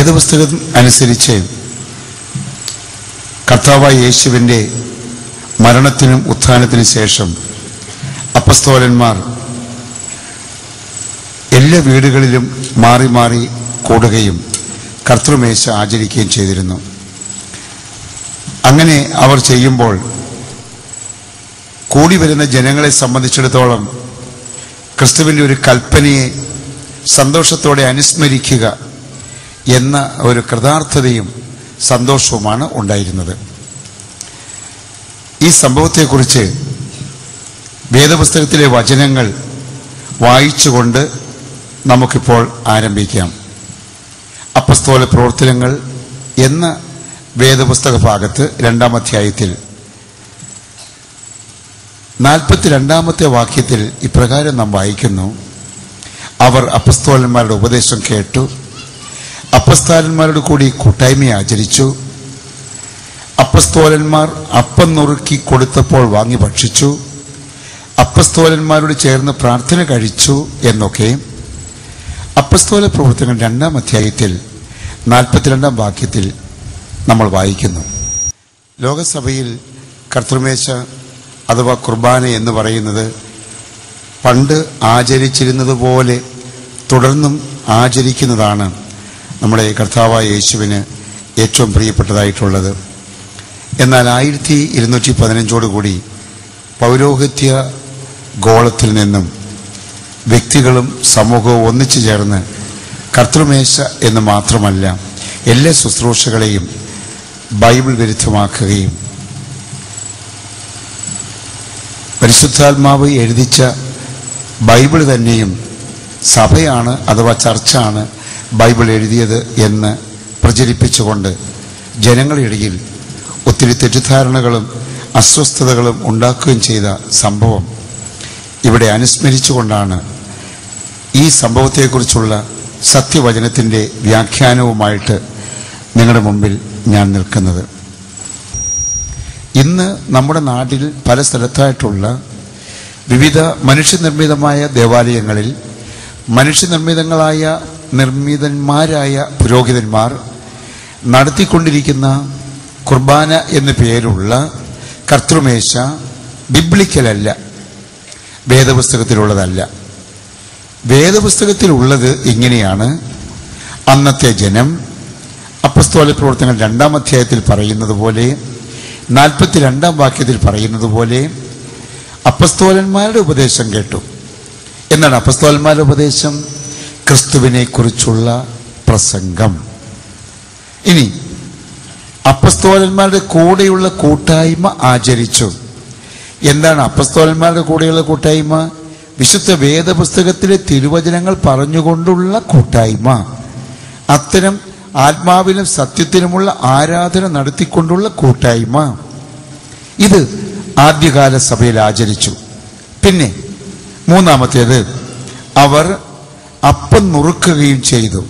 വേദപുസ്തകം അനുസരിച്ച് കർത്താവായ യേശുവിൻ്റെ മരണത്തിനും ഉത്ഥാനത്തിനും ശേഷം അപ്പസ്തോലന്മാർ എല്ലാ വീടുകളിലും മാറി മാറി കൂടുകയും കർത്തൃമേശ ആചരിക്കുകയും ചെയ്തിരുന്നു അങ്ങനെ അവർ ചെയ്യുമ്പോൾ കൂടി വരുന്ന ജനങ്ങളെ സംബന്ധിച്ചിടത്തോളം ക്രിസ്തുവിൻ്റെ ഒരു കൽപ്പനയെ സന്തോഷത്തോടെ അനുസ്മരിക്കുക എന്ന ഒരു കൃതാർത്ഥതയും സന്തോഷവുമാണ് ഉണ്ടായിരുന്നത് ഈ സംഭവത്തെക്കുറിച്ച് വേദപുസ്തകത്തിലെ വചനങ്ങൾ വായിച്ചുകൊണ്ട് നമുക്കിപ്പോൾ ആരംഭിക്കാം അപ്പസ്തോല പ്രവർത്തനങ്ങൾ എന്ന വേദപുസ്തക ഭാഗത്ത് രണ്ടാം അധ്യായത്തിൽ നാൽപ്പത്തിരണ്ടാമത്തെ വാക്യത്തിൽ ഇപ്രകാരം നാം വായിക്കുന്നു അവർ അപ്പസ്തോലന്മാരുടെ ഉപദേശം കേട്ടു അപ്പസ്തോലന്മാരോട് കൂടി കൂട്ടായ്മ ആചരിച്ചു അപ്പസ്തോലന്മാർ അപ്പം നുറുക്കി കൊടുത്തപ്പോൾ വാങ്ങി ഭക്ഷിച്ചു അപ്പസ്തോലന്മാരോട് ചേർന്ന് പ്രാർത്ഥന കഴിച്ചു എന്നൊക്കെ അപ്പസ്തോല പ്രവർത്തനം രണ്ടാം അധ്യായത്തിൽ നാൽപ്പത്തിരണ്ടാം വാക്യത്തിൽ നമ്മൾ വായിക്കുന്നു ലോകസഭയിൽ കർത്തൃമേശ അഥവാ കുർബാന എന്ന് പറയുന്നത് പണ്ട് ആചരിച്ചിരുന്നത് പോലെ തുടർന്നും ആചരിക്കുന്നതാണ് നമ്മുടെ കർത്താവായ യേശുവിന് ഏറ്റവും പ്രിയപ്പെട്ടതായിട്ടുള്ളത് എന്നാൽ ആയിരത്തി ഇരുന്നൂറ്റി പതിനഞ്ചോടുകൂടി പൗരോഹിത്യ ഗോളത്തിൽ നിന്നും വ്യക്തികളും സമൂഹവും ഒന്നിച്ചു ചേർന്ന് കർത്തൃമേശ എന്ന് മാത്രമല്ല എല്ലാ ശുശ്രൂഷകളെയും ബൈബിൾ വിരുദ്ധമാക്കുകയും പരിശുദ്ധാത്മാവ് എഴുതിച്ച ബൈബിൾ തന്നെയും സഭയാണ് അഥവാ ചർച്ചാണ് ബൈബിൾ എഴുതിയത് എന്ന് പ്രചരിപ്പിച്ചുകൊണ്ട് ജനങ്ങളുടെ ഇടയിൽ ഒത്തിരി തെറ്റിദ്ധാരണകളും അസ്വസ്ഥതകളും ഉണ്ടാക്കുകയും ചെയ്ത സംഭവം ഇവിടെ അനുസ്മരിച്ചുകൊണ്ടാണ് ഈ സംഭവത്തെക്കുറിച്ചുള്ള സത്യവചനത്തിൻ്റെ വ്യാഖ്യാനവുമായിട്ട് നിങ്ങളുടെ മുമ്പിൽ ഞാൻ നിൽക്കുന്നത് ഇന്ന് നമ്മുടെ നാട്ടിൽ പല സ്ഥലത്തായിട്ടുള്ള വിവിധ മനുഷ്യനിർമ്മിതമായ ദേവാലയങ്ങളിൽ മനുഷ്യനിർമ്മിതങ്ങളായ നിർമ്മിതന്മാരായ പുരോഹിതന്മാർ നടത്തിക്കൊണ്ടിരിക്കുന്ന കുർബാന എന്നു പേരുള്ള കർത്തൃമേശ ബിബ്ലിക്കലല്ല വേദപുസ്തകത്തിലുള്ളതല്ല വേദപുസ്തകത്തിലുള്ളത് ഇങ്ങനെയാണ് അന്നത്തെ ജനം അപ്പസ്തോല പ്രവർത്തനങ്ങൾ രണ്ടാം അധ്യായത്തിൽ പറയുന്നത് പോലെ നാൽപ്പത്തിരണ്ടാം വാക്യത്തിൽ പറയുന്നത് പോലെ അപ്പസ്തോലന്മാരുടെ ഉപദേശം കേട്ടു എന്താണ് അപ്പസ്തോലന്മാരുടെ ഉപദേശം ക്രിസ്തുവിനെ കുറിച്ചുള്ള പ്രസംഗം ഇനി അപ്പസ്തോലന്മാരുടെ കൂടെയുള്ള കൂട്ടായ്മ ആചരിച്ചു എന്താണ് അപ്പസ്തോലന്മാരുടെ കൂടെയുള്ള കൂട്ടായ്മ വിശുദ്ധ വേദപുസ്തകത്തിലെ തിരുവചനങ്ങൾ പറഞ്ഞുകൊണ്ടുള്ള കൂട്ടായ്മ അത്തരം ആത്മാവിലും സത്യത്തിനുമുള്ള ആരാധന നടത്തിക്കൊണ്ടുള്ള കൂട്ടായ്മ ഇത് ആദ്യകാല സഭയിൽ ആചരിച്ചു പിന്നെ മൂന്നാമത്തേത് അവർ അപ്പം നുറുക്കുകയും ചെയ്തു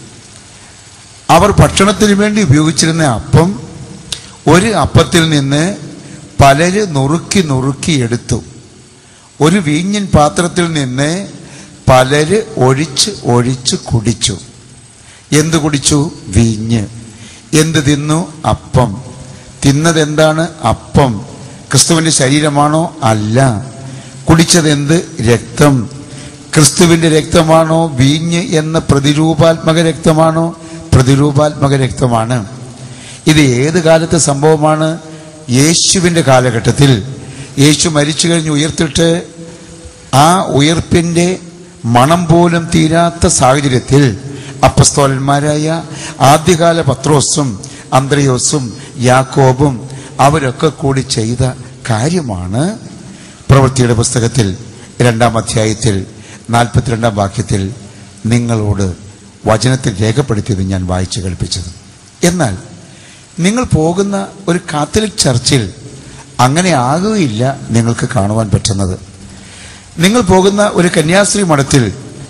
അവർ ഭക്ഷണത്തിന് വേണ്ടി ഉപയോഗിച്ചിരുന്ന അപ്പം ഒരു അപ്പത്തിൽ നിന്ന് പലര് നുറുക്കി നുറുക്കി എടുത്തു ഒരു വീഞ്ഞൻ പാത്രത്തിൽ നിന്ന് പലര് ഒഴിച്ച് ഒഴിച്ച് കുടിച്ചു എന്ത് കുടിച്ചു വീഞ്ഞ് എന്ത് തിന്നു അപ്പം തിന്നത് എന്താണ് അപ്പം ക്രിസ്തുവിന്റെ ശരീരമാണോ അല്ല കുടിച്ചത് എന്ത് രക്തം ക്രിസ്തുവിന്റെ രക്തമാണോ വീഞ്ഞ് എന്ന പ്രതിരൂപാത്മക രക്തമാണോ പ്രതിരൂപാത്മക രക്തമാണ് ഇത് ഏത് കാലത്തെ സംഭവമാണ് യേശുവിന്റെ കാലഘട്ടത്തിൽ യേശു മരിച്ചു കഴിഞ്ഞ് ഉയർത്തിട്ട് ആ ഉയർപ്പിന്റെ മണം പോലും തീരാത്ത സാഹചര്യത്തിൽ അപ്പസ്തോലന്മാരായ ആദ്യകാല പത്രോസും അന്ത്രയോസും യാക്കോബും അവരൊക്കെ കൂടി ചെയ്ത കാര്യമാണ് പ്രവൃത്തിയുടെ പുസ്തകത്തിൽ രണ്ടാം അധ്യായത്തിൽ നാൽപ്പത്തിരണ്ടാം വാക്യത്തിൽ നിങ്ങളോട് വചനത്തിൽ രേഖപ്പെടുത്തിയത് ഞാൻ വായിച്ചു കേൾപ്പിച്ചത് എന്നാൽ നിങ്ങൾ പോകുന്ന ഒരു കാത്തലിക് ചർച്ചിൽ അങ്ങനെ ആകുകയില്ല നിങ്ങൾക്ക് കാണുവാൻ പറ്റുന്നത് നിങ്ങൾ പോകുന്ന ഒരു കന്യാസ്ത്രീ മഠത്തിൽ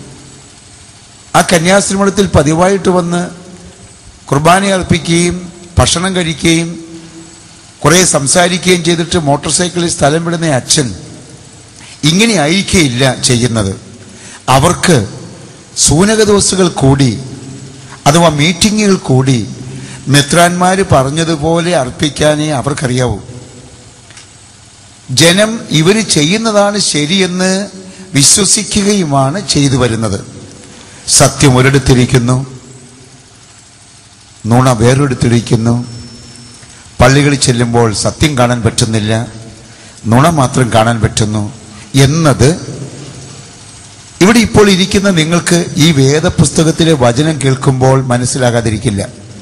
ആ കന്യാസ്ത്രീ മഠത്തിൽ പതിവായിട്ട് വന്ന് കുർബാന അർപ്പിക്കുകയും ഭക്ഷണം കഴിക്കുകയും കുറെ സംസാരിക്കുകയും ചെയ്തിട്ട് മോട്ടോർ സൈക്കിളിൽ സ്ഥലം വിടുന്ന അച്ഛൻ ഇങ്ങനെ ആയിരിക്കുകയില്ല ചെയ്യുന്നത് അവർക്ക് സൂനകദോസുകൾ കൂടി അഥവാ മീറ്റിങ്ങുകൾ കൂടി മെത്രാന്മാർ പറഞ്ഞതുപോലെ അർപ്പിക്കാനേ അവർക്കറിയാവൂ ജനം ഇവർ ചെയ്യുന്നതാണ് ശരിയെന്ന് വിശ്വസിക്കുകയുമാണ് ചെയ്തു വരുന്നത് സത്യം ഒരിടത്തിരിക്കുന്നു നുണ വേറൊരിടത്തിരിക്കുന്നു പള്ളികളിൽ ചെല്ലുമ്പോൾ സത്യം കാണാൻ പറ്റുന്നില്ല നുണ മാത്രം കാണാൻ പറ്റുന്നു എന്നത് ഇവിടെ ഇപ്പോൾ ഇരിക്കുന്ന നിങ്ങൾക്ക് ഈ വേദപുസ്തകത്തിലെ വചനം കേൾക്കുമ്പോൾ മനസ്സിലാകാതിരിക്കില്ല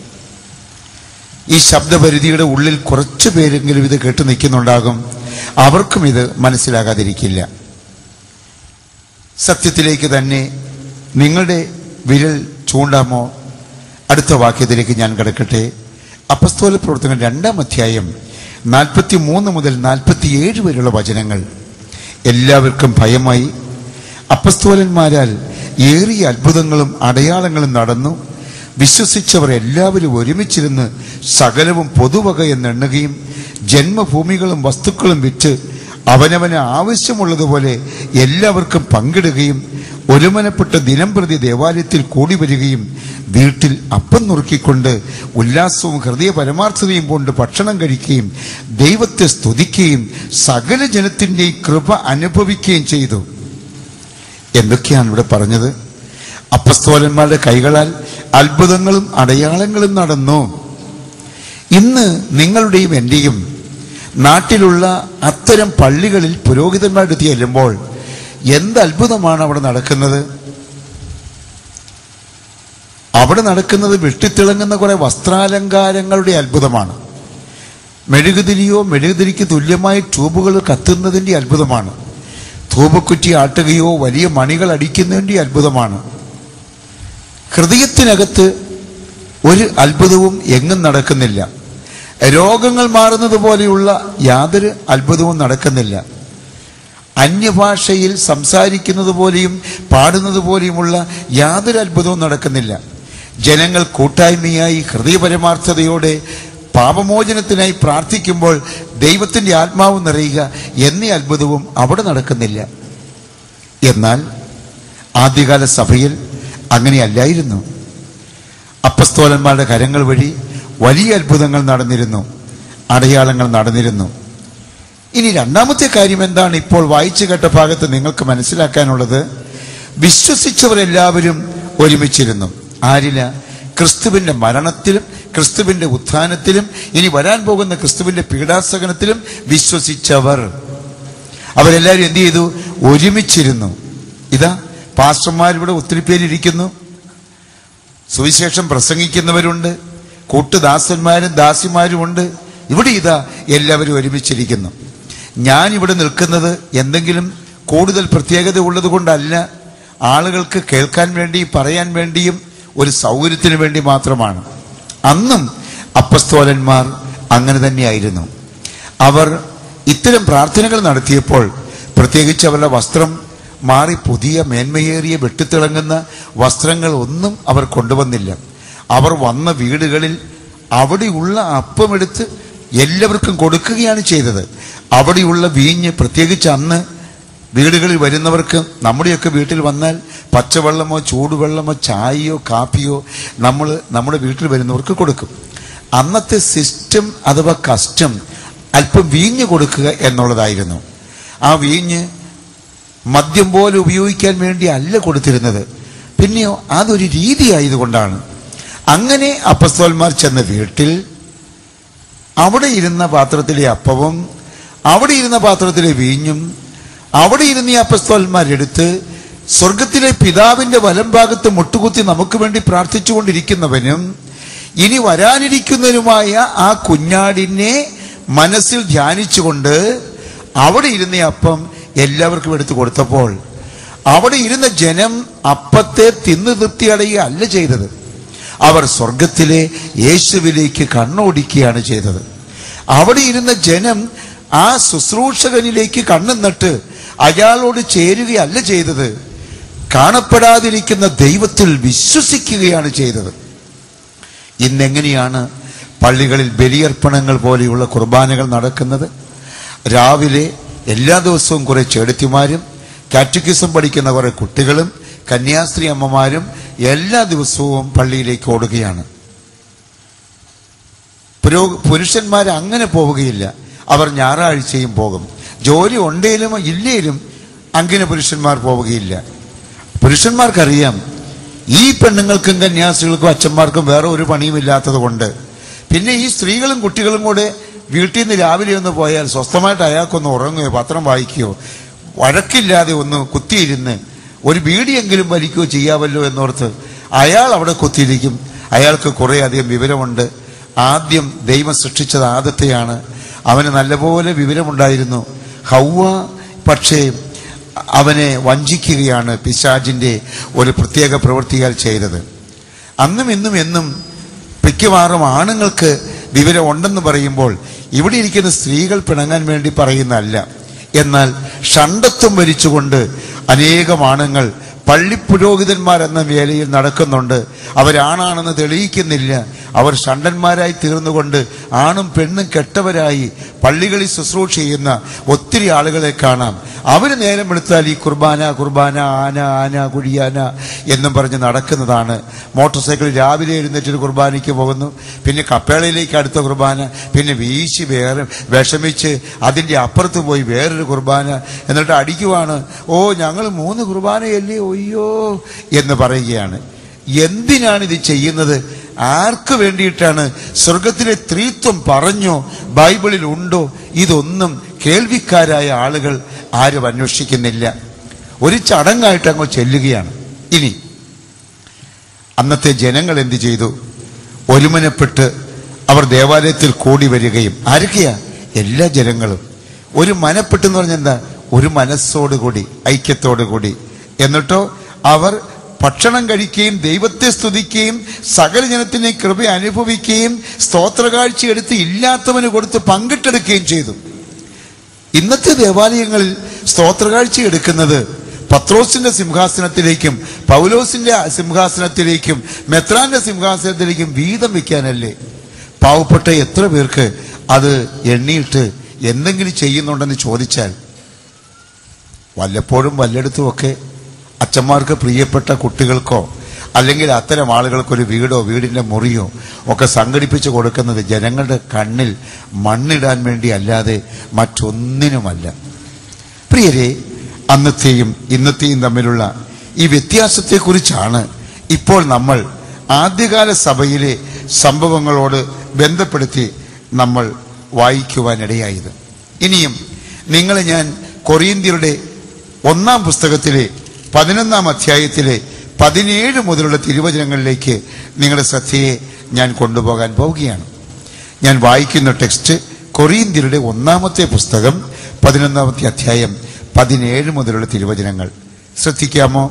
ഈ ശബ്ദപരിധിയുടെ ഉള്ളിൽ കുറച്ചു പേരെങ്കിലും ഇത് കേട്ട് നിൽക്കുന്നുണ്ടാകും അവർക്കും ഇത് മനസ്സിലാകാതിരിക്കില്ല സത്യത്തിലേക്ക് തന്നെ നിങ്ങളുടെ വിരൽ ചൂണ്ടാമോ അടുത്ത വാക്യത്തിലേക്ക് ഞാൻ കിടക്കട്ടെ അപ്പസ്തോല പ്രവർത്തനം രണ്ടാം അധ്യായം നാൽപ്പത്തി മൂന്ന് മുതൽ നാൽപ്പത്തിയേഴ് വരെയുള്ള വചനങ്ങൾ എല്ലാവർക്കും ഭയമായി അപ്പസ്തോലന്മാരാൽ ഏറിയ അത്ഭുതങ്ങളും അടയാളങ്ങളും നടന്നു വിശ്വസിച്ചവർ എല്ലാവരും ഒരുമിച്ചിരുന്ന് സകലവും പൊതുവക എന്നെണ്ണുകയും ജന്മഭൂമികളും വസ്തുക്കളും വിറ്റ് അവനവന് ആവശ്യമുള്ളതുപോലെ എല്ലാവർക്കും പങ്കിടുകയും ഒരുമനപ്പെട്ട് ദിനം പ്രതി ദേവാലയത്തിൽ കൂടി വരികയും വീട്ടിൽ അപ്പം നുറുക്കിക്കൊണ്ട് ഉല്ലാസവും ഹൃദയ പരമാർത്ഥതയും കൊണ്ട് ഭക്ഷണം കഴിക്കുകയും ദൈവത്തെ സ്തുതിക്കുകയും സകല ജനത്തിൻ്റെയും കൃപ അനുഭവിക്കുകയും ചെയ്തു എന്തൊക്കെയാണ് ഇവിടെ പറഞ്ഞത് അപ്പസ്തോലന്മാരുടെ കൈകളാൽ അത്ഭുതങ്ങളും അടയാളങ്ങളും നടന്നു ഇന്ന് നിങ്ങളുടെയും എൻ്റെയും നാട്ടിലുള്ള അത്തരം പള്ളികളിൽ പുരോഹിതന്മാരുടെ അടുത്ത് ചെല്ലുമ്പോൾ എന്ത് അത്ഭുതമാണ് അവിടെ നടക്കുന്നത് അവിടെ നടക്കുന്നത് വെട്ടിത്തിളങ്ങുന്ന കുറെ വസ്ത്രാലങ്കാരങ്ങളുടെ അത്ഭുതമാണ് മെഴുകുതിരിയോ മെഴുകുതിരിക്ക് തുല്യമായ ട്യൂബുകൾ കത്തുന്നതിൻ്റെ അത്ഭുതമാണ് ധൂപക്കുറ്റി ആട്ടുകയോ വലിയ മണികൾ അടിക്കുന്നതിൻ്റെ അത്ഭുതമാണ് ഹൃദയത്തിനകത്ത് ഒരു അത്ഭുതവും എങ്ങും നടക്കുന്നില്ല രോഗങ്ങൾ മാറുന്നത് പോലെയുള്ള യാതൊരു അത്ഭുതവും നടക്കുന്നില്ല അന്യഭാഷയിൽ സംസാരിക്കുന്നത് പോലെയും പാടുന്നത് പോലെയുമുള്ള യാതൊരു അത്ഭുതവും നടക്കുന്നില്ല ജനങ്ങൾ കൂട്ടായ്മയായി ഹൃദയപരമാർത്ഥതയോടെ പാപമോചനത്തിനായി പ്രാർത്ഥിക്കുമ്പോൾ ദൈവത്തിൻ്റെ ആത്മാവ് നിറയുക എന്നീ അത്ഭുതവും അവിടെ നടക്കുന്നില്ല എന്നാൽ ആദ്യകാല സഭയിൽ അങ്ങനെയല്ലായിരുന്നു അപ്പസ്തോലന്മാരുടെ കരങ്ങൾ വഴി വലിയ അത്ഭുതങ്ങൾ നടന്നിരുന്നു അടയാളങ്ങൾ നടന്നിരുന്നു ഇനി രണ്ടാമത്തെ കാര്യം എന്താണ് ഇപ്പോൾ വായിച്ചു കേട്ട ഭാഗത്ത് നിങ്ങൾക്ക് മനസ്സിലാക്കാനുള്ളത് വിശ്വസിച്ചവരെല്ലാവരും ഒരുമിച്ചിരുന്നു ആരില ക്രിസ്തുവിന്റെ മരണത്തിലും ക്രിസ്തുവിന്റെ ഉത്ഥാനത്തിലും ഇനി വരാൻ പോകുന്ന ക്രിസ്തുവിന്റെ പീഡാസകനത്തിലും വിശ്വസിച്ചവർ അവരെല്ലാവരും എന്ത് ചെയ്തു ഒരുമിച്ചിരുന്നു ഇതാ പാസ്റ്റർമാരിവിടെ ഒത്തിരി പേരിരിക്കുന്നു സുവിശേഷം പ്രസംഗിക്കുന്നവരുണ്ട് കൂട്ടുദാസന്മാരും ദാസിമാരും ഉണ്ട് ഇവിടെ ഇതാ എല്ലാവരും ഒരുമിച്ചിരിക്കുന്നു ഞാൻ ഇവിടെ നിൽക്കുന്നത് എന്തെങ്കിലും കൂടുതൽ പ്രത്യേകത ഉള്ളത് കൊണ്ടല്ല ആളുകൾക്ക് കേൾക്കാൻ വേണ്ടി പറയാൻ വേണ്ടിയും ഒരു സൗകര്യത്തിന് വേണ്ടി മാത്രമാണ് അന്നും അപ്പസ്തോലന്മാർ അങ്ങനെ തന്നെയായിരുന്നു അവർ ഇത്തരം പ്രാർത്ഥനകൾ നടത്തിയപ്പോൾ പ്രത്യേകിച്ച് അവരുടെ വസ്ത്രം മാറി പുതിയ മേന്മയേറിയ വെട്ടിത്തിളങ്ങുന്ന വസ്ത്രങ്ങൾ ഒന്നും അവർ കൊണ്ടുവന്നില്ല അവർ വന്ന വീടുകളിൽ അവിടെയുള്ള അപ്പമെടുത്ത് എല്ലാവർക്കും കൊടുക്കുകയാണ് ചെയ്തത് അവിടെയുള്ള വീഞ്ഞ് പ്രത്യേകിച്ച് അന്ന് വീടുകളിൽ വരുന്നവർക്ക് നമ്മുടെയൊക്കെ വീട്ടിൽ വന്നാൽ പച്ചവെള്ളമോ ചൂടുവെള്ളമോ ചായയോ കാപ്പിയോ നമ്മൾ നമ്മുടെ വീട്ടിൽ വരുന്നവർക്ക് കൊടുക്കും അന്നത്തെ സിസ്റ്റം അഥവാ കസ്റ്റം അല്പം വീഞ്ഞ് കൊടുക്കുക എന്നുള്ളതായിരുന്നു ആ വീഞ്ഞ് മദ്യം പോലെ ഉപയോഗിക്കാൻ വേണ്ടി അല്ല കൊടുത്തിരുന്നത് പിന്നെയോ അതൊരു രീതി ആയതുകൊണ്ടാണ് അങ്ങനെ അപ്പസ്തോന്മാർ ചെന്ന വീട്ടിൽ അവിടെ ഇരുന്ന പാത്രത്തിലെ അപ്പവും അവിടെ ഇരുന്ന പാത്രത്തിലെ വീഞ്ഞും അവിടെ ഇരുന്ന ഈ അപ്പസ്തോന്മാരെടുത്ത് സ്വർഗത്തിലെ പിതാവിന്റെ വലം ഭാഗത്ത് മുട്ടുകുത്തി നമുക്ക് വേണ്ടി പ്രാർത്ഥിച്ചുകൊണ്ടിരിക്കുന്നവനും ഇനി വരാനിരിക്കുന്നതിനുമായ ആ കുഞ്ഞാടിനെ മനസ്സിൽ ധ്യാനിച്ചുകൊണ്ട് അവിടെ ഇരുന്ന ഈ അപ്പം എല്ലാവർക്കും എടുത്തു കൊടുത്തപ്പോൾ അവിടെ ഇരുന്ന ജനം അപ്പത്തെ തിന്നു തൃപ്തിയടയുക അല്ല ചെയ്തത് അവർ സ്വർഗത്തിലെ യേശുവിലേക്ക് കണ്ണോടിക്കുകയാണ് ചെയ്തത് അവിടെ ഇരുന്ന ജനം ആ ശുശ്രൂഷകനിലേക്ക് കണ്ണു നട്ട് അയാളോട് ചേരുകയല്ല ചെയ്തത് കാണപ്പെടാതിരിക്കുന്ന ദൈവത്തിൽ വിശ്വസിക്കുകയാണ് ചെയ്തത് ഇന്നെങ്ങനെയാണ് പള്ളികളിൽ ബലിയർപ്പണങ്ങൾ പോലെയുള്ള കുർബാനകൾ നടക്കുന്നത് രാവിലെ എല്ലാ ദിവസവും കുറെ ചേടത്തിമാരും കാറ്റക്കിസം പഠിക്കുന്ന കുറെ കുട്ടികളും കന്യാസ്ത്രീ അമ്മമാരും എല്ലാ ദിവസവും പള്ളിയിലേക്ക് ഓടുകയാണ് പുരോ പുരുഷന്മാർ അങ്ങനെ പോവുകയില്ല അവർ ഞായറാഴ്ചയും പോകും ജോലി ഉണ്ടേലും ഇല്ലേലും അങ്ങനെ പുരുഷന്മാർ പോവുകയില്ല പുരുഷന്മാർക്കറിയാം ഈ പെണ്ണുങ്ങൾക്കും കന്യാസികൾക്കും അച്ഛന്മാർക്കും വേറെ ഒരു പണിയുമില്ലാത്തത് കൊണ്ട് പിന്നെ ഈ സ്ത്രീകളും കുട്ടികളും കൂടെ വീട്ടിൽ നിന്ന് രാവിലെ ഒന്ന് പോയാൽ സ്വസ്ഥമായിട്ട് അയാൾക്കൊന്ന് ഉറങ്ങുകയോ പത്രം വായിക്കുകയോ വഴക്കില്ലാതെ ഒന്ന് കുത്തിയിരുന്ന് ഒരു ബീഡിയെങ്കിലും വലിക്കുകയോ ചെയ്യാമല്ലോ എന്നോർത്ത് അയാൾ അവിടെ കുത്തിയിരിക്കും അയാൾക്ക് കുറേ അധികം വിവരമുണ്ട് ആദ്യം ദൈവം സൃഷ്ടിച്ചത് ആദത്തെയാണ് അവന് നല്ലപോലെ വിവരമുണ്ടായിരുന്നു ഹൗവ പക്ഷേ അവനെ വഞ്ചിക്കുകയാണ് പിശാജിന്റെ ഒരു പ്രത്യേക പ്രവൃത്തിയാൽ ചെയ്തത് അന്നും ഇന്നും എന്നും മിക്കവാറും ആണുങ്ങൾക്ക് വിവരം ഉണ്ടെന്ന് പറയുമ്പോൾ ഇവിടെ ഇരിക്കുന്ന സ്ത്രീകൾ പിണങ്ങാൻ വേണ്ടി പറയുന്നതല്ല എന്നാൽ ഷണ്ടത്വം ഭരിച്ചുകൊണ്ട് അനേകം ആണുങ്ങൾ പള്ളിപ്പുരോഹിതന്മാരെന്ന വേലയിൽ നടക്കുന്നുണ്ട് അവരാണാണെന്ന് തെളിയിക്കുന്നില്ല അവർ ഷണ്ടന്മാരായി തീർന്നുകൊണ്ട് ആണും പെണ്ണും കെട്ടവരായി പള്ളികളിൽ ശുശ്രൂഷ ചെയ്യുന്ന ഒത്തിരി ആളുകളെ കാണാം അവർ നേരം എടുത്താൽ ഈ കുർബാന കുർബാന ആന ആന കുഴിയാന എന്നും പറഞ്ഞ് നടക്കുന്നതാണ് മോട്ടോർ സൈക്കിൾ രാവിലെ എഴുന്നേറ്റൊരു കുർബാനയ്ക്ക് പോകുന്നു പിന്നെ കപ്പേളയിലേക്ക് അടുത്ത കുർബാന പിന്നെ വീശി വേറെ വിഷമിച്ച് അതിൻ്റെ അപ്പുറത്ത് പോയി വേറൊരു കുർബാന എന്നിട്ട് അടിക്കുവാണ് ഓ ഞങ്ങൾ മൂന്ന് കുർബാനയല്ലേ ഒയ്യോ എന്ന് പറയുകയാണ് എന്തിനാണ് ഇത് ചെയ്യുന്നത് ആർക്ക് വേണ്ടിയിട്ടാണ് സ്വർഗത്തിലെ ത്രീത്വം പറഞ്ഞോ ബൈബിളിൽ ഉണ്ടോ ഇതൊന്നും കേൾവിക്കാരായ ആളുകൾ ആരും അന്വേഷിക്കുന്നില്ല ഒരു ചടങ്ങായിട്ട് അങ്ങ് ചെല്ലുകയാണ് ഇനി അന്നത്തെ ജനങ്ങൾ എന്ത് ചെയ്തു ഒരുമനപ്പെട്ട് അവർ ദേവാലയത്തിൽ കൂടി വരികയും ആരൊക്കെയാ എല്ലാ ജനങ്ങളും ഒരു മനപ്പെട്ടെന്ന് പറഞ്ഞാൽ എന്താ ഒരു മനസ്സോടുകൂടി ഐക്യത്തോടുകൂടി എന്നിട്ടോ അവർ ഭക്ഷണം കഴിക്കുകയും ദൈവത്തെ സ്തുതിക്കുകയും സകല ജനത്തിനെ കൃപ അനുഭവിക്കുകയും സ്തോത്രകാഴ്ച എടുത്ത് ഇല്ലാത്തവന് കൊടുത്ത് പങ്കിട്ടെടുക്കുകയും ചെയ്തു ഇന്നത്തെ ദേവാലയങ്ങളിൽ സ്തോത്രകാഴ്ച എടുക്കുന്നത് പത്രോസിന്റെ സിംഹാസനത്തിലേക്കും പൗലോസിന്റെ സിംഹാസനത്തിലേക്കും മെത്രാന്റെ സിംഹാസനത്തിലേക്കും വീതം വെക്കാനല്ലേ പാവപ്പെട്ട എത്ര പേർക്ക് അത് എണ്ണിയിട്ട് എന്തെങ്കിലും ചെയ്യുന്നുണ്ടെന്ന് ചോദിച്ചാൽ വല്ലപ്പോഴും വല്ലയിടത്തുമൊക്കെ അച്ഛന്മാർക്ക് പ്രിയപ്പെട്ട കുട്ടികൾക്കോ അല്ലെങ്കിൽ അത്തരം ആളുകൾക്കൊരു വീടോ വീടിന്റെ മുറിയോ ഒക്കെ സംഘടിപ്പിച്ചു കൊടുക്കുന്നത് ജനങ്ങളുടെ കണ്ണിൽ മണ്ണിടാൻ വേണ്ടി അല്ലാതെ മറ്റൊന്നിനുമല്ല പ്രിയരെ അന്നത്തെയും ഇന്നത്തെയും തമ്മിലുള്ള ഈ വ്യത്യാസത്തെക്കുറിച്ചാണ് ഇപ്പോൾ നമ്മൾ ആദ്യകാല സഭയിലെ സംഭവങ്ങളോട് ബന്ധപ്പെടുത്തി നമ്മൾ വായിക്കുവാനിടയായത് ഇനിയും നിങ്ങളെ ഞാൻ കൊറിയന്ത്യരുടെ ഒന്നാം പുസ്തകത്തിലെ പതിനൊന്നാം അധ്യായത്തിലെ പതിനേഴ് മുതലുള്ള തിരുവചനങ്ങളിലേക്ക് നിങ്ങളുടെ ശ്രദ്ധയെ ഞാൻ കൊണ്ടുപോകാൻ പോവുകയാണ് ഞാൻ വായിക്കുന്ന ടെക്സ്റ്റ് കൊറിയന്ത്യരുടെ ഒന്നാമത്തെ പുസ്തകം പതിനൊന്നാമത്തെ അധ്യായം പതിനേഴ് മുതലുള്ള തിരുവചനങ്ങൾ ശ്രദ്ധിക്കാമോ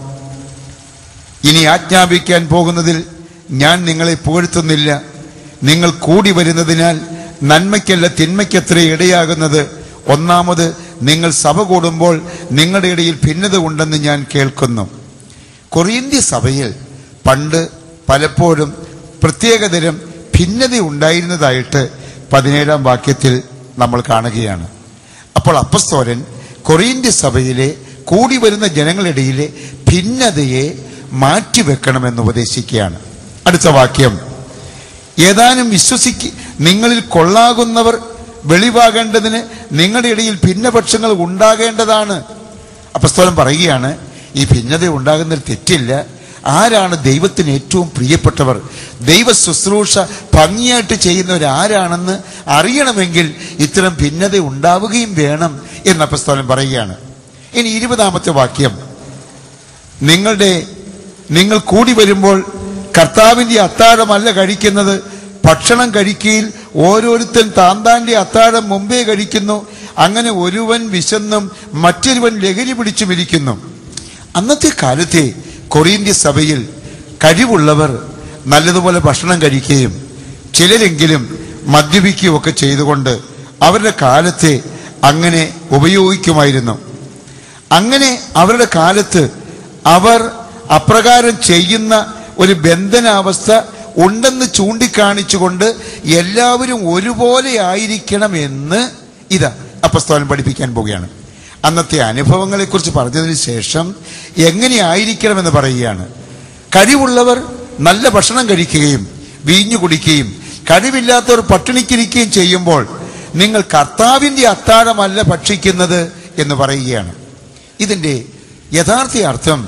ഇനി ആജ്ഞാപിക്കാൻ പോകുന്നതിൽ ഞാൻ നിങ്ങളെ പുകഴ്ത്തുന്നില്ല നിങ്ങൾ കൂടി വരുന്നതിനാൽ നന്മയ്ക്കല്ല തിന്മയ്ക്കത്രേ ഇടയാകുന്നത് ഒന്നാമത് നിങ്ങൾ സഭ കൂടുമ്പോൾ നിങ്ങളുടെ ഇടയിൽ ഭിന്നത ഉണ്ടെന്ന് ഞാൻ കേൾക്കുന്നു കൊറിയന്ത്യ സഭയിൽ പണ്ട് പലപ്പോഴും പ്രത്യേകതരം ഭിന്നത ഉണ്ടായിരുന്നതായിട്ട് പതിനേഴാം വാക്യത്തിൽ നമ്മൾ കാണുകയാണ് അപ്പോൾ അപ്പസ്തോലൻ കൊറിയന്ത്യ സഭയിലെ കൂടി വരുന്ന ജനങ്ങളിടയിലെ ഭിന്നതയെ മാറ്റിവെക്കണമെന്ന് ഉപദേശിക്കുകയാണ് അടുത്ത വാക്യം ഏതാനും വിശ്വസിക്ക് നിങ്ങളിൽ കൊള്ളാകുന്നവർ വെളിവാകേണ്ടതിന് നിങ്ങളുടെ ഇടയിൽ ഭിന്നപക്ഷങ്ങൾ ഉണ്ടാകേണ്ടതാണ് അപ്പസ്തോലൻ പറയുകയാണ് ഈ ഭിന്നത ഉണ്ടാകുന്നതിൽ തെറ്റില്ല ആരാണ് ദൈവത്തിന് ഏറ്റവും പ്രിയപ്പെട്ടവർ ദൈവ ശുശ്രൂഷ ഭംഗിയായിട്ട് ചെയ്യുന്നവർ ആരാണെന്ന് അറിയണമെങ്കിൽ ഇത്തരം ഭിന്നത ഉണ്ടാവുകയും വേണം എന്ന് അപ്പസ്തോലൻ പറയുകയാണ് ഇനി ഇരുപതാമത്തെ വാക്യം നിങ്ങളുടെ നിങ്ങൾ കൂടി വരുമ്പോൾ കർത്താവിന്റെ അത്താഴമല്ല കഴിക്കുന്നത് ഭക്ഷണം കഴിക്കയിൽ ഓരോരുത്തൻ താന്താന്റെ അത്താഴം മുമ്പേ കഴിക്കുന്നു അങ്ങനെ ഒരുവൻ വിശന്നും മറ്റൊരുവൻ ലഹരി പിടിച്ചുമിരിക്കുന്നു അന്നത്തെ കാലത്തെ കൊറിയന്ത്യ സഭയിൽ കഴിവുള്ളവർ നല്ലതുപോലെ ഭക്ഷണം കഴിക്കുകയും ചിലരെങ്കിലും മദ്യപിക്കുകയും ഒക്കെ ചെയ്തുകൊണ്ട് അവരുടെ കാലത്തെ അങ്ങനെ ഉപയോഗിക്കുമായിരുന്നു അങ്ങനെ അവരുടെ കാലത്ത് അവർ അപ്രകാരം ചെയ്യുന്ന ഒരു ബന്ധനാവസ്ഥ ഉണ്ടെന്ന് ചൂണ്ടിക്കാണിച്ചുകൊണ്ട് എല്ലാവരും ഒരുപോലെ ആയിരിക്കണം എന്ന് ഇതാ അപ്പസ്തോലൻ പഠിപ്പിക്കാൻ പോവുകയാണ് അന്നത്തെ അനുഭവങ്ങളെക്കുറിച്ച് പറഞ്ഞതിന് ശേഷം എങ്ങനെ ആയിരിക്കണമെന്ന് പറയുകയാണ് കഴിവുള്ളവർ നല്ല ഭക്ഷണം കഴിക്കുകയും വീഞ്ഞു കുടിക്കുകയും കഴിവില്ലാത്തവർ പട്ടിണിക്കിരിക്കുകയും ചെയ്യുമ്പോൾ നിങ്ങൾ കർത്താവിന്റെ അത്താഴമല്ല ഭക്ഷിക്കുന്നത് എന്ന് പറയുകയാണ് ഇതിന്റെ യഥാർത്ഥ അർത്ഥം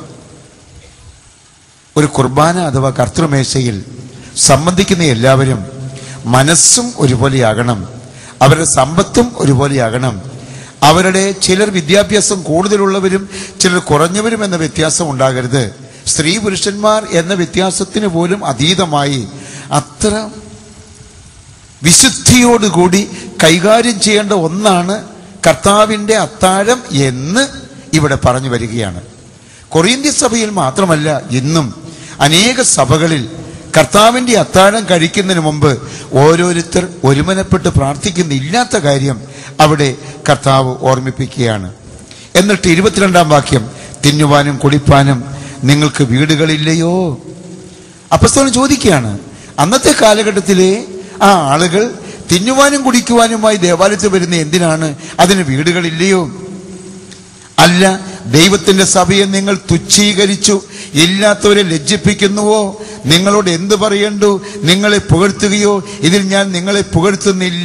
ഒരു കുർബാന അഥവാ കർത്തൃമേശയിൽ സംബന്ധിക്കുന്ന എല്ലാവരും മനസ്സും ഒരുപോലെയാകണം അവരുടെ സമ്പത്തും ഒരുപോലെയാകണം അവരുടെ ചിലർ വിദ്യാഭ്യാസം കൂടുതലുള്ളവരും ചിലർ കുറഞ്ഞവരും എന്ന വ്യത്യാസം ഉണ്ടാകരുത് സ്ത്രീ പുരുഷന്മാർ എന്ന വ്യത്യാസത്തിന് പോലും അതീതമായി അത്ര വിശുദ്ധിയോടുകൂടി കൈകാര്യം ചെയ്യേണ്ട ഒന്നാണ് കർത്താവിൻ്റെ അത്താഴം എന്ന് ഇവിടെ പറഞ്ഞു വരികയാണ് കൊറിയന്ത്യ സഭയിൽ മാത്രമല്ല ഇന്നും അനേക സഭകളിൽ കർത്താവിൻ്റെ അത്താഴം കഴിക്കുന്നതിന് മുമ്പ് ഓരോരുത്തർ ഒരുമനപ്പെട്ട് പ്രാർത്ഥിക്കുന്നില്ലാത്ത കാര്യം അവിടെ കർത്താവ് ഓർമ്മിപ്പിക്കുകയാണ് എന്നിട്ട് ഇരുപത്തിരണ്ടാം വാക്യം തിന്നുവാനും കുടിപ്പാനും നിങ്ങൾക്ക് വീടുകളില്ലയോ അപ്പസ്തോലൻ ചോദിക്കുകയാണ് അന്നത്തെ കാലഘട്ടത്തിലെ ആ ആളുകൾ തിന്നുവാനും കുടിക്കുവാനുമായി ദേവാലയത്തിൽ വരുന്ന എന്തിനാണ് അതിന് വീടുകളില്ലയോ അല്ല ദൈവത്തിന്റെ സഭയെ നിങ്ങൾ തുച്ഛീകരിച്ചു ഇല്ലാത്തവരെ ലജ്ജിപ്പിക്കുന്നുവോ നിങ്ങളോട് എന്ത് പറയണ്ടു നിങ്ങളെ പുകഴ്ത്തുകയോ ഇതിൽ ഞാൻ നിങ്ങളെ പുകഴ്ത്തുന്നില്ല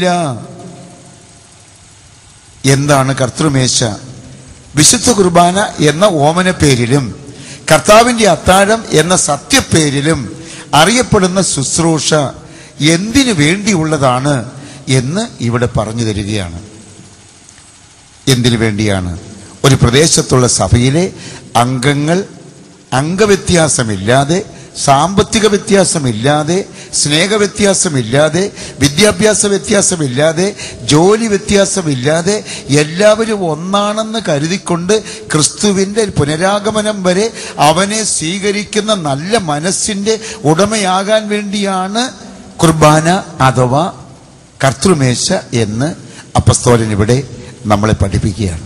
എന്താണ് കർത്തൃമേശ വിശുദ്ധ കുർബാന എന്ന ഓമന പേരിലും കർത്താവിന്റെ അത്താഴം എന്ന സത്യപ്പേരിലും അറിയപ്പെടുന്ന ശുശ്രൂഷ എന്തിനു വേണ്ടിയുള്ളതാണ് എന്ന് ഇവിടെ പറഞ്ഞു തരികയാണ് എന്തിനു വേണ്ടിയാണ് ഒരു പ്രദേശത്തുള്ള സഭയിലെ അംഗങ്ങൾ അംഗവ്യത്യാസമില്ലാതെ സാമ്പത്തിക വ്യത്യാസമില്ലാതെ സ്നേഹവ്യത്യാസമില്ലാതെ വിദ്യാഭ്യാസ വ്യത്യാസമില്ലാതെ ജോലി വ്യത്യാസമില്ലാതെ എല്ലാവരും ഒന്നാണെന്ന് കരുതിക്കൊണ്ട് ക്രിസ്തുവിൻ്റെ പുനരാഗമനം വരെ അവനെ സ്വീകരിക്കുന്ന നല്ല മനസ്സിൻ്റെ ഉടമയാകാൻ വേണ്ടിയാണ് കുർബാന അഥവാ കർത്തൃമേശ എന്ന് അപ്പസ്തോലൻ ഇവിടെ നമ്മളെ പഠിപ്പിക്കുകയാണ്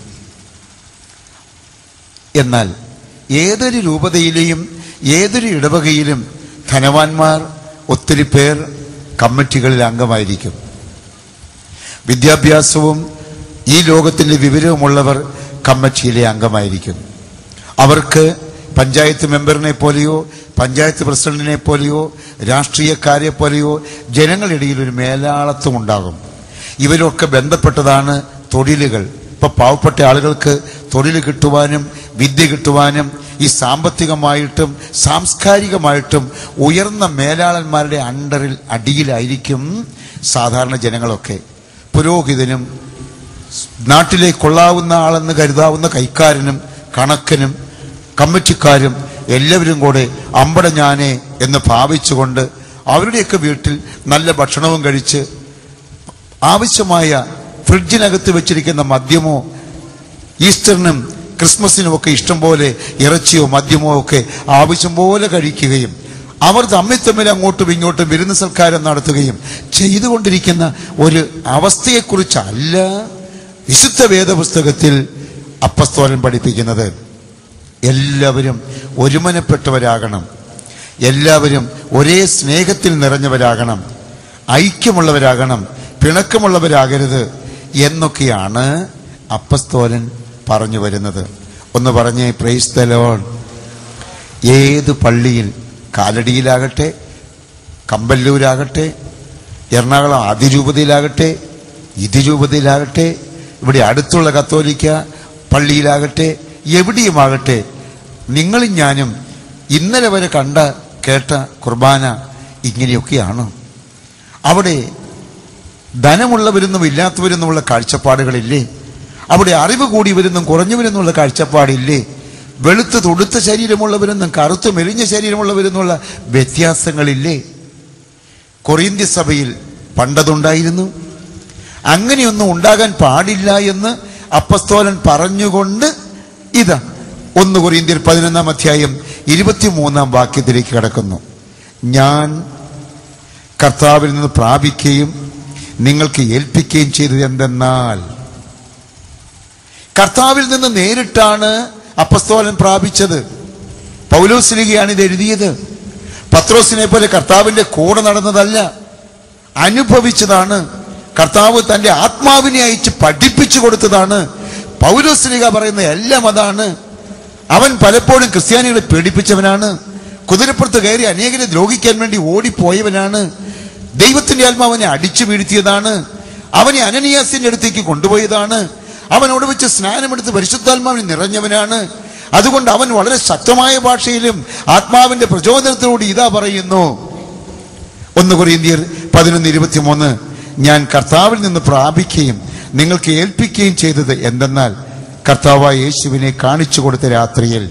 എന്നാൽ ഏതൊരു രൂപതയിലെയും ഏതൊരു ഇടവകയിലും ധനവാന്മാർ ഒത്തിരി പേർ കമ്മിറ്റികളിൽ അംഗമായിരിക്കും വിദ്യാഭ്യാസവും ഈ ലോകത്തിലെ വിവരവുമുള്ളവർ കമ്മിറ്റിയിലെ അംഗമായിരിക്കും അവർക്ക് പഞ്ചായത്ത് മെമ്പറിനെ പോലെയോ പഞ്ചായത്ത് പ്രസിഡന്റിനെ പോലെയോ രാഷ്ട്രീയക്കാരെ പോലെയോ ജനങ്ങളിടയിൽ ഒരു മേലാളത്വം ഉണ്ടാകും ഇവരൊക്കെ ബന്ധപ്പെട്ടതാണ് തൊഴിലുകൾ ഇപ്പൊ പാവപ്പെട്ട ആളുകൾക്ക് തൊഴിൽ കിട്ടുവാനും വിദ്യ കിട്ടുവാനും ഈ സാമ്പത്തികമായിട്ടും സാംസ്കാരികമായിട്ടും ഉയർന്ന മേലാളന്മാരുടെ അണ്ടറിൽ അടിയിലായിരിക്കും സാധാരണ ജനങ്ങളൊക്കെ പുരോഹിതനും നാട്ടിലെ കൊള്ളാവുന്ന ആളെന്ന് കരുതാവുന്ന കൈക്കാരനും കണക്കനും കമ്മിറ്റിക്കാരും എല്ലാവരും കൂടെ അമ്പട ഞാനേ എന്ന് ഭാവിച്ചുകൊണ്ട് അവരുടെയൊക്കെ വീട്ടിൽ നല്ല ഭക്ഷണവും കഴിച്ച് ആവശ്യമായ ഫ്രിഡ്ജിനകത്ത് വെച്ചിരിക്കുന്ന മദ്യമോ ഈസ്റ്ററിനും ക്രിസ്മസിനും ഒക്കെ ഇഷ്ടം പോലെ ഇറച്ചിയോ മദ്യമോ ഒക്കെ ആവശ്യം പോലെ കഴിക്കുകയും അവർ തമ്മിൽ തമ്മിൽ അങ്ങോട്ടും ഇങ്ങോട്ടും വിരുന്ന് സൽക്കാരം നടത്തുകയും ചെയ്തുകൊണ്ടിരിക്കുന്ന ഒരു അവസ്ഥയെക്കുറിച്ചല്ല വിശുദ്ധ വേദപുസ്തകത്തിൽ അപ്പസ്തോലൻ പഠിപ്പിക്കുന്നത് എല്ലാവരും ഒരുമനപ്പെട്ടവരാകണം എല്ലാവരും ഒരേ സ്നേഹത്തിൽ നിറഞ്ഞവരാകണം ഐക്യമുള്ളവരാകണം പിണക്കമുള്ളവരാകരുത് എന്നൊക്കെയാണ് അപ്പസ്തോലൻ പറഞ്ഞു വരുന്നത് ഒന്ന് പറഞ്ഞേ പ്രൈസ് ദ ലോർഡ് ഏത് പള്ളിയിൽ കാലടിയിലാകട്ടെ കമ്പല്ലൂരാകട്ടെ എറണാകുളം അതിരൂപതയിലാകട്ടെ ഇതിരൂപതയിലാകട്ടെ ഇവിടെ അടുത്തുള്ള കത്തോലിക്ക പള്ളിയിലാകട്ടെ എവിടെയുമാകട്ടെ നിങ്ങളും ഞാനും ഇന്നലെ വരെ കണ്ട കേട്ട കുർബാന ഇങ്ങനെയൊക്കെയാണ് അവിടെ ധനമുള്ളവരെന്നും ഇല്ലാത്തവരെന്നുമുള്ള കാഴ്ചപ്പാടുകളില്ലേ അവിടെ അറിവ് കൂടിയവരെന്നും കുറഞ്ഞവരെന്നുള്ള കാഴ്ചപ്പാടില്ലേ വെളുത്ത് തൊടുത്ത ശരീരമുള്ളവരെന്നും കറുത്ത് മെലിഞ്ഞ ശരീരമുള്ളവരെന്നുള്ള വ്യത്യാസങ്ങളില്ലേ കൊറിന്ത്യ സഭയിൽ പണ്ടതുണ്ടായിരുന്നു അങ്ങനെയൊന്നും ഉണ്ടാകാൻ പാടില്ല എന്ന് അപ്പസ്തോലൻ പറഞ്ഞുകൊണ്ട് ഇതാ ഒന്ന് കൊറിന്ത്യർ പതിനൊന്നാം അധ്യായം ഇരുപത്തിമൂന്നാം വാക്യത്തിലേക്ക് കടക്കുന്നു ഞാൻ കർത്താവിൽ നിന്ന് പ്രാപിക്കുകയും നിങ്ങൾക്ക് ഏൽപ്പിക്കുകയും ചെയ്തത് എന്തെന്നാൽ കർത്താവിൽ നിന്ന് നേരിട്ടാണ് അപ്പസ്തോലൻ പ്രാപിച്ചത് പൗലോസ്ലിഗയാണ് ഇത് എഴുതിയത് പത്രോസിനെ പോലെ കർത്താവിന്റെ കൂടെ നടന്നതല്ല അനുഭവിച്ചതാണ് കർത്താവ് തന്റെ ആത്മാവിനെ അയച്ച് പഠിപ്പിച്ചു കൊടുത്തതാണ് പൗലോസ്ലിക പറയുന്ന എല്ലാം അതാണ് അവൻ പലപ്പോഴും ക്രിസ്ത്യാനികളെ പേടിപ്പിച്ചവനാണ് കുതിരപ്പുറത്ത് കയറി അനേകരെ ദ്രോഹിക്കാൻ വേണ്ടി ഓടിപ്പോയവനാണ് ദൈവത്തിന്റെ ആത്മാവനെ അടിച്ചു വീഴ്ത്തിയതാണ് അവനെ അനനിയാസിന്റെ അടുത്തേക്ക് കൊണ്ടുപോയതാണ് അവനോട് വെച്ച് സ്നാനമെടുത്ത് പരിശുദ്ധാത്മാവിന് നിറഞ്ഞവനാണ് അതുകൊണ്ട് അവൻ വളരെ ശക്തമായ ഭാഷയിലും ആത്മാവിന്റെ പ്രചോദനത്തോട് ഇതാ പറയുന്നു ഒന്ന് കൊറിയന്തിയർ പതിനൊന്ന് ഇരുപത്തിമൂന്ന് ഞാൻ കർത്താവിൽ നിന്ന് പ്രാപിക്കുകയും നിങ്ങൾക്ക് ഏൽപ്പിക്കുകയും ചെയ്തത് എന്തെന്നാൽ കർത്താവായ യേശുവിനെ കാണിച്ചു കൊടുത്ത രാത്രിയിൽ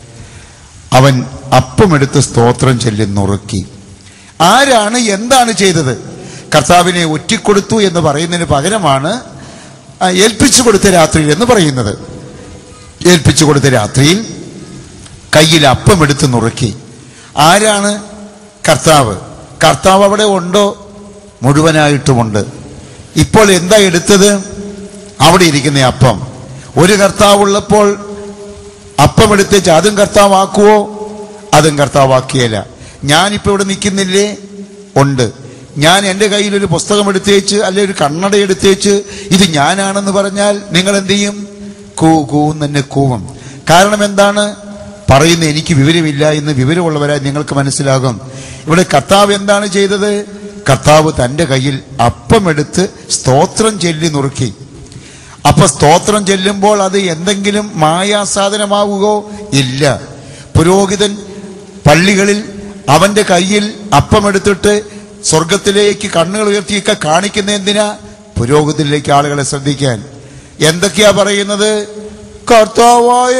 അവൻ അപ്പമെടുത്ത് സ്തോത്രം ചൊല്ലി നുറുക്കി ആരാണ് എന്താണ് ചെയ്തത് കർത്താവിനെ ഒറ്റിക്കൊടുത്തു എന്ന് പറയുന്നതിന് പകരമാണ് ആ, ഏൽപ്പിച്ചു കൊടുത്ത രാത്രിയിൽ എന്ന് പറയുന്നത് ഏൽപ്പിച്ചു കൊടുത്ത രാത്രിയിൽ കയ്യിൽ അപ്പമെടുത്ത് നുറുക്കി ആരാണ് കർത്താവ് കർത്താവ് അവിടെ ഉണ്ടോ മുഴുവനായിട്ടുമുണ്ട് ഇപ്പോൾ എന്താ എടുത്തത് അവിടെ ഇരിക്കുന്ന അപ്പം ഒരു കർത്താവുള്ളപ്പോൾ അപ്പം എടുത്തേച്ച് അതും കർത്താവാക്കുവോ അതും കർത്താവാക്കിയല്ല ഞാനിപ്പോൾ ഇവിടെ നിൽക്കുന്നില്ലേ ഉണ്ട് ഞാൻ എൻ്റെ കയ്യിൽ ഒരു പുസ്തകം എടുത്തേച്ച് അല്ലെ ഒരു കണ്ണട എടുത്തേച്ച് ഇത് ഞാനാണെന്ന് പറഞ്ഞാൽ നിങ്ങൾ എന്ത് ചെയ്യും കൂ കൂവും തന്നെ കൂവും കാരണം എന്താണ് പറയുന്ന എനിക്ക് വിവരമില്ല എന്ന് വിവരമുള്ളവരായി നിങ്ങൾക്ക് മനസ്സിലാകും ഇവിടെ കർത്താവ് എന്താണ് ചെയ്തത് കർത്താവ് തൻ്റെ കയ്യിൽ അപ്പമെടുത്ത് സ്തോത്രം ചൊല്ലി നുറുക്കി അപ്പൊ സ്തോത്രം ചെല്ലുമ്പോൾ അത് എന്തെങ്കിലും മായാസാധനമാവുകയോ ഇല്ല പുരോഹിതൻ പള്ളികളിൽ അവന്റെ കയ്യിൽ അപ്പമെടുത്തിട്ട് സ്വർഗത്തിലേക്ക് കണ്ണുകൾ ഉയർത്തിയൊക്കെ കാണിക്കുന്ന എന്തിനാ പുരോഹിതനിലേക്ക് ആളുകളെ ശ്രദ്ധിക്കാൻ എന്തൊക്കെയാ പറയുന്നത് കർത്താവായ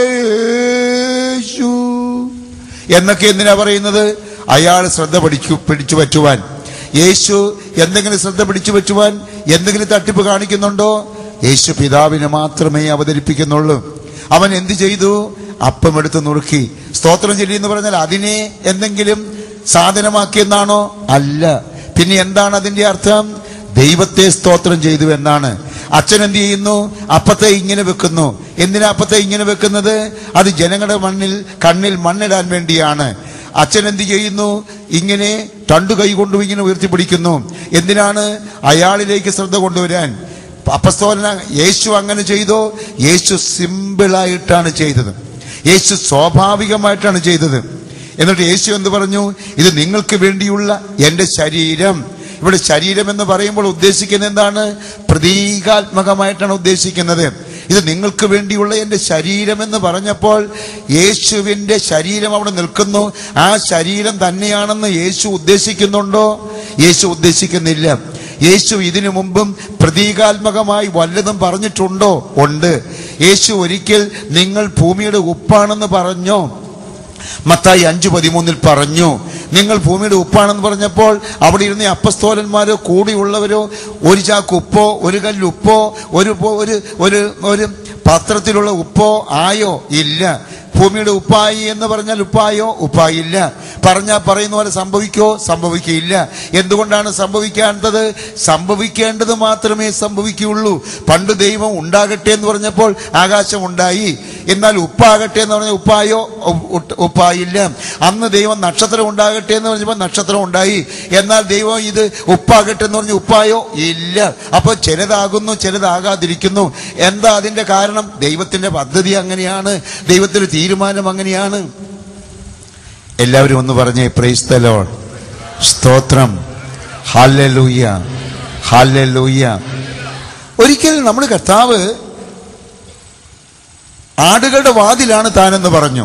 യേശു എന്നൊക്കെ എന്തിനാ പറയുന്നത് അയാൾ ശ്രദ്ധ പിടിച്ചു പിടിച്ചു പറ്റുവാൻ യേശു എന്തെങ്കിലും ശ്രദ്ധ പിടിച്ചു പറ്റുവാൻ എന്തെങ്കിലും തട്ടിപ്പ് കാണിക്കുന്നുണ്ടോ യേശു പിതാവിനെ മാത്രമേ അവതരിപ്പിക്കുന്നുള്ളൂ അവൻ എന്ത് ചെയ്തു അപ്പം എടുത്ത് നുറുക്കി സ്തോത്രം ചൊല്ലി എന്ന് പറഞ്ഞാൽ അതിനെ എന്തെങ്കിലും സാധനമാക്കിയെന്നാണോ അല്ല പിന്നെ എന്താണ് അതിന്റെ അർത്ഥം ദൈവത്തെ സ്തോത്രം ചെയ്തു എന്നാണ് അച്ഛൻ എന്ത് ചെയ്യുന്നു അപ്പത്തെ ഇങ്ങനെ വെക്കുന്നു എന്തിനാ അപ്പത്തെ ഇങ്ങനെ വെക്കുന്നത് അത് ജനങ്ങളുടെ മണ്ണിൽ കണ്ണിൽ മണ്ണിടാൻ വേണ്ടിയാണ് അച്ഛൻ എന്ത് ചെയ്യുന്നു ഇങ്ങനെ രണ്ടു കൈ കൊണ്ടും ഇങ്ങനെ ഉയർത്തിപ്പിടിക്കുന്നു എന്തിനാണ് അയാളിലേക്ക് ശ്രദ്ധ കൊണ്ടുവരാൻ അപ്പസ്തോലന യേശു അങ്ങനെ ചെയ്തോ യേശു സിമ്പിളായിട്ടാണ് ചെയ്തത് യേശു സ്വാഭാവികമായിട്ടാണ് ചെയ്തത് എന്നിട്ട് യേശു എന്ത് പറഞ്ഞു ഇത് നിങ്ങൾക്ക് വേണ്ടിയുള്ള എൻ്റെ ശരീരം ഇവിടെ ശരീരം എന്ന് പറയുമ്പോൾ ഉദ്ദേശിക്കുന്നത് എന്താണ് പ്രതീകാത്മകമായിട്ടാണ് ഉദ്ദേശിക്കുന്നത് ഇത് നിങ്ങൾക്ക് വേണ്ടിയുള്ള എൻ്റെ ശരീരം എന്ന് പറഞ്ഞപ്പോൾ യേശുവിൻ്റെ ശരീരം അവിടെ നിൽക്കുന്നു ആ ശരീരം തന്നെയാണെന്ന് യേശു ഉദ്ദേശിക്കുന്നുണ്ടോ യേശു ഉദ്ദേശിക്കുന്നില്ല യേശു ഇതിനു മുമ്പും പ്രതീകാത്മകമായി വല്ലതും പറഞ്ഞിട്ടുണ്ടോ ഉണ്ട് യേശു ഒരിക്കൽ നിങ്ങൾ ഭൂമിയുടെ ഉപ്പാണെന്ന് പറഞ്ഞോ മത്തായി അഞ്ചു പതിമൂന്നിൽ പറഞ്ഞു നിങ്ങൾ ഭൂമിയുടെ ഉപ്പാണെന്ന് പറഞ്ഞപ്പോൾ അവിടെ ഇരുന്ന ഈ അപ്പസ്തോലന്മാരോ കൂടിയുള്ളവരോ ഒരു ചാക്ക് ഉപ്പോ ഒരു കല്ല് ഉപ്പോ ഒരു പോ- ഒരു ഒരു ഒരു പാത്രത്തിലുള്ള ഉപ്പോ ആയോ ഇല്ല ഭൂമിയുടെ ഉപ്പായി എന്ന് പറഞ്ഞാൽ ഉപ്പായോ ഉപ്പായില്ല പറഞ്ഞാൽ പറയുന്ന പോലെ സംഭവിക്കോ സംഭവിക്കില്ല എന്തുകൊണ്ടാണ് സംഭവിക്കാത്തത് സംഭവിക്കേണ്ടത് മാത്രമേ സംഭവിക്കുകയുള്ളൂ പണ്ട് ദൈവം ഉണ്ടാകട്ടെ എന്ന് പറഞ്ഞപ്പോൾ ആകാശം ഉണ്ടായി എന്നാൽ ഉപ്പാകട്ടെ എന്ന് പറഞ്ഞാൽ ഉപ്പായോ ഉ- ഉ- ഉപ്പായില്ല അന്ന് ദൈവം നക്ഷത്രം ഉണ്ടാകട്ടെ എന്ന് പറഞ്ഞപ്പോൾ നക്ഷത്രം ഉണ്ടായി എന്നാൽ ദൈവം ഇത് ഉപ്പാകട്ടെ എന്ന് പറഞ്ഞ് ഉപ്പായോ ഇല്ല അപ്പോൾ ചിലതാകുന്നു ചിലതാകാതിരിക്കുന്നു എന്താ അതിന്റെ കാരണം ദൈവത്തിന്റെ പദ്ധതി അങ്ങനെയാണ് ദൈവത്തിന്റെ തീരുമാനം അങ്ങനെയാണ് എല്ലാവരും ഒന്ന് പറഞ്ഞേ പ്രൈസ് ദ ലോർഡ് സ്തോത്രം ഹാലലൂയ ഹാലലൂയ ഒരിക്കൽ നമ്മുടെ കർത്താവ് ആടുകളുടെ വാതിലാണ് താനെന്ന് പറഞ്ഞു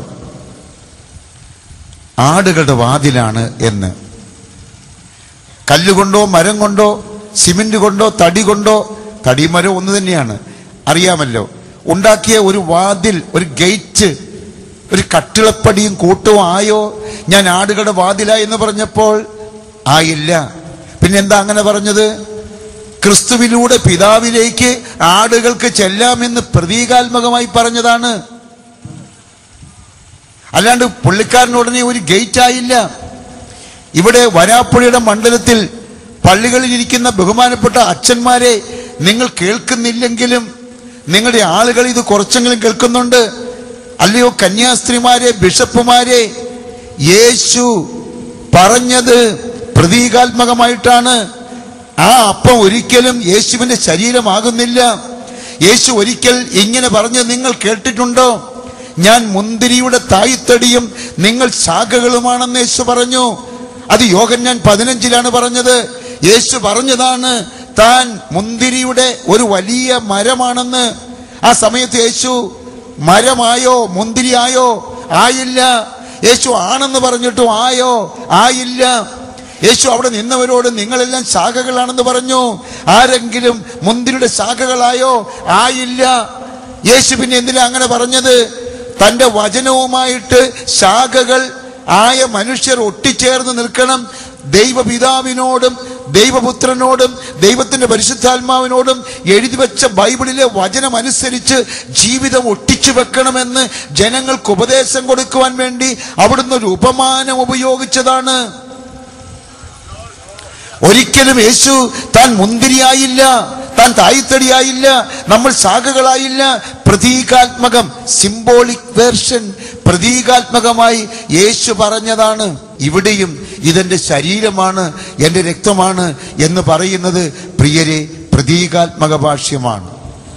ആടുകളുടെ വാതിലാണ് എന്ന് കല്ലുകൊണ്ടോ മരം കൊണ്ടോ സിമെന്റ് കൊണ്ടോ തടി കൊണ്ടോ തടി മരം ഒന്ന് തന്നെയാണ് അറിയാമല്ലോ ഉണ്ടാക്കിയ ഒരു വാതിൽ ഒരു ഗേറ്റ് ഒരു കട്ടിളപ്പടിയും കൂട്ടവും ആയോ ഞാൻ ആടുകളുടെ വാതില എന്ന് പറഞ്ഞപ്പോൾ ആയില്ല പിന്നെ എന്താ അങ്ങനെ പറഞ്ഞത് ക്രിസ്തുവിലൂടെ പിതാവിലേക്ക് ആടുകൾക്ക് ചെല്ലാമെന്ന് പ്രതീകാത്മകമായി പറഞ്ഞതാണ് അല്ലാണ്ട് പുള്ളിക്കാരൻ ഉടനെ ഒരു ഗേറ്റ് ആയില്ല ഇവിടെ വരാപ്പുഴയുടെ മണ്ഡലത്തിൽ പള്ളികളിൽ ഇരിക്കുന്ന ബഹുമാനപ്പെട്ട അച്ഛന്മാരെ നിങ്ങൾ കേൾക്കുന്നില്ലെങ്കിലും നിങ്ങളുടെ ആളുകൾ ഇത് കുറച്ചെങ്കിലും കേൾക്കുന്നുണ്ട് അല്ലയോ കന്യാസ്ത്രീമാരെ ബിഷപ്പുമാരെ യേശു പറഞ്ഞത് പ്രതീകാത്മകമായിട്ടാണ് ആ അപ്പം ഒരിക്കലും യേശുവിന്റെ ശരീരമാകുന്നില്ല യേശു ഒരിക്കൽ ഇങ്ങനെ പറഞ്ഞ് നിങ്ങൾ കേട്ടിട്ടുണ്ടോ ഞാൻ മുന്തിരിയുടെ തായ്തടിയും നിങ്ങൾ ശാഖകളുമാണെന്ന് യേശു പറഞ്ഞു അത് യോഗൻ ഞാൻ പതിനഞ്ചിലാണ് പറഞ്ഞത് യേശു പറഞ്ഞതാണ് താൻ മുന്തിരിയുടെ ഒരു വലിയ മരമാണെന്ന് ആ സമയത്ത് യേശു മരമായോ മുന്തിരിയായോ ആയില്ല യേശു ആണെന്ന് പറഞ്ഞിട്ടും ആയോ ആയില്ല യേശു അവിടെ നിന്നവരോട് നിങ്ങളെല്ലാം ശാഖകളാണെന്ന് പറഞ്ഞു ആരെങ്കിലും മുന്തിരിയുടെ ശാഖകളായോ ആയില്ല യേശു പിന്നെ എന്തിനാ അങ്ങനെ പറഞ്ഞത് തന്റെ വചനവുമായിട്ട് ശാഖകൾ ആയ മനുഷ്യർ ഒട്ടിച്ചേർന്ന് നിൽക്കണം ദൈവപിതാവിനോടും ദൈവപുത്രനോടും ദൈവത്തിന്റെ പരിശുദ്ധാത്മാവിനോടും എഴുതി വെച്ച ബൈബിളിലെ വചനം അനുസരിച്ച് ജീവിതം ഒട്ടിച്ചു വെക്കണമെന്ന് ജനങ്ങൾക്ക് ഉപദേശം കൊടുക്കുവാൻ വേണ്ടി അവിടുന്ന് ഒരു ഉപമാനം ഉപയോഗിച്ചതാണ് ഒരിക്കലും യേശു താൻ മുന്തിരിയായില്ല താൻ തായ്തടിയായില്ല നമ്മൾ ശാഖകളായില്ല പ്രതീകാത്മകം സിംബോളിക് വേർഷൻ പ്രതീകാത്മകമായി യേശു പറഞ്ഞതാണ് ഇവിടെയും ഇതെന്റെ ശരീരമാണ് എൻ്റെ രക്തമാണ് എന്ന് പറയുന്നത് പ്രിയരെ പ്രതീകാത്മക ഭാഷ്യമാണ്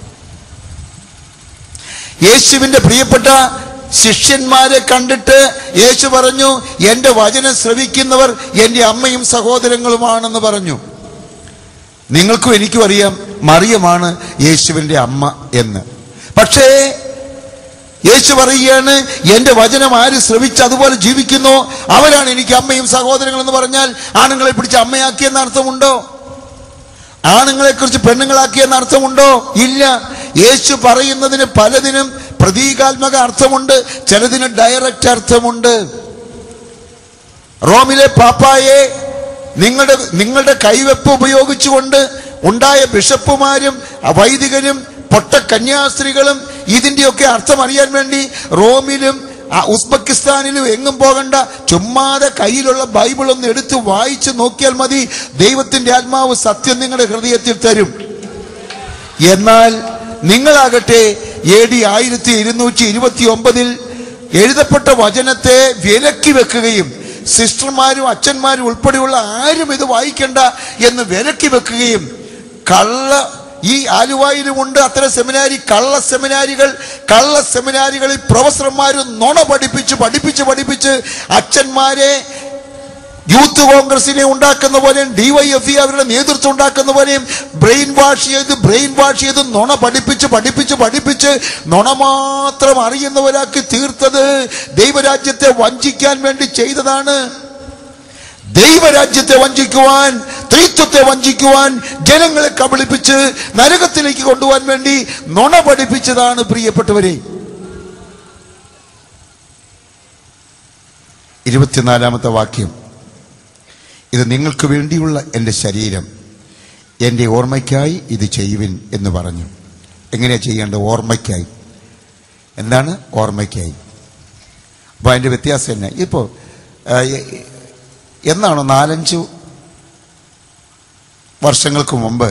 യേശുവിന്റെ പ്രിയപ്പെട്ട ശിഷ്യന്മാരെ കണ്ടിട്ട് യേശു പറഞ്ഞു എന്റെ വചനം ശ്രവിക്കുന്നവർ എന്റെ അമ്മയും സഹോദരങ്ങളുമാണെന്ന് പറഞ്ഞു നിങ്ങൾക്കും എനിക്കും അറിയാം മറിയമാണ് യേശുവിന്റെ അമ്മ എന്ന് പക്ഷേ യേശു പറയുകയാണ് എന്റെ വചനം ആര് ശ്രവിച്ച് അതുപോലെ ജീവിക്കുന്നു അവരാണ് എനിക്ക് അമ്മയും സഹോദരങ്ങളും എന്ന് പറഞ്ഞാൽ ആണുങ്ങളെ പിടിച്ച് അമ്മയാക്കിയെന്ന അർത്ഥമുണ്ടോ ആണുങ്ങളെ കുറിച്ച് പെണ്ണുങ്ങളാക്കിയെന്ന അർത്ഥമുണ്ടോ ഇല്ല യേശു പറയുന്നതിന് പലതിനും പ്രതീകാത്മക അർത്ഥമുണ്ട് ചിലതിന് ഡയറക്റ്റ് അർത്ഥമുണ്ട് റോമിലെ പാപ്പായെ നിങ്ങളുടെ നിങ്ങളുടെ കൈവെപ്പ് ഉപയോഗിച്ചുകൊണ്ട് ഉണ്ടായ ബിഷപ്പുമാരും വൈദികരും പൊട്ട കന്യാസ്ത്രീകളും ഇതിന്റെയൊക്കെ അർത്ഥം അറിയാൻ വേണ്ടി റോമിലും ആ, ഉസ്ബെക്കിസ്ഥാനിലും എങ്ങും പോകണ്ട ചുമ്മാതെ കയ്യിലുള്ള ബൈബിൾ ഒന്ന് എടുത്ത് വായിച്ച് നോക്കിയാൽ മതി ദൈവത്തിന്റെ ആത്മാവ് സത്യം നിങ്ങളുടെ ഹൃദയത്തിൽ തരും എന്നാൽ നിങ്ങളാകട്ടെ എ ഡി ആയിരത്തി ഇരുന്നൂറ്റി ഇരുപത്തി ഒമ്പതിൽ എഴുതപ്പെട്ട വചനത്തെ വിലക്കി വെക്കുകയും സിസ്റ്റർമാരും അച്ഛന്മാരും ഉൾപ്പെടെയുള്ള ആരും ഇത് വായിക്കണ്ട എന്ന് വിലക്കി വെക്കുകയും കള്ള ഈ ആലുവായിലുമുണ്ട് അത്തരം സെമിനാരി കള്ള സെമിനാരികൾ കള്ള സെമിനാരികളിൽ പ്രൊഫസർമാർ നുണ പഠിപ്പിച്ച് പഠിപ്പിച്ച് പഠിപ്പിച്ച് അച്ഛന്മാരെ യൂത്ത് കോൺഗ്രസിനെ ഉണ്ടാക്കുന്ന പോലെയും ഡിവൈഎഫ്ഇ അവരുടെ നേതൃത്വം ഉണ്ടാക്കുന്ന പോലെയും ബ്രെയിൻ വാഷ് ചെയ്ത് ബ്രെയിൻ വാഷ് ചെയ്ത് നുണ പഠിപ്പിച്ച് പഠിപ്പിച്ച് പഠിപ്പിച്ച് നുണ മാത്രം അറിയുന്നവരാക്കി തീർത്തത് ദൈവരാജ്യത്തെ വഞ്ചിക്കാൻ വേണ്ടി ചെയ്തതാണ് ദൈവരാജ്യത്തെ വഞ്ചിക്കുവാൻ ത്രിത്വത്തെ വഞ്ചിക്കുവാൻ ജനങ്ങളെ കബളിപ്പിച്ച് നരകത്തിലേക്ക് കൊണ്ടുപോകാൻ വേണ്ടി നുണ പഠിപ്പിച്ചതാണ് പ്രിയപ്പെട്ടവരെ ഇരുപത്തിനാലാമത്തെ വാക്യം ഇത് നിങ്ങൾക്ക് വേണ്ടിയുള്ള എൻ്റെ ശരീരം എൻ്റെ ഓർമ്മയ്ക്കായി ഇത് ചെയ്യുവിൻ എന്ന് പറഞ്ഞു എങ്ങനെയാ ചെയ്യേണ്ടത് ഓർമ്മയ്ക്കായി എന്താണ് ഓർമ്മയ്ക്കായി അപ്പോൾ അതിൻ്റെ വ്യത്യാസം തന്നെ ഇപ്പോൾ എന്നാണോ നാലഞ്ചു വർഷങ്ങൾക്ക് മുമ്പ്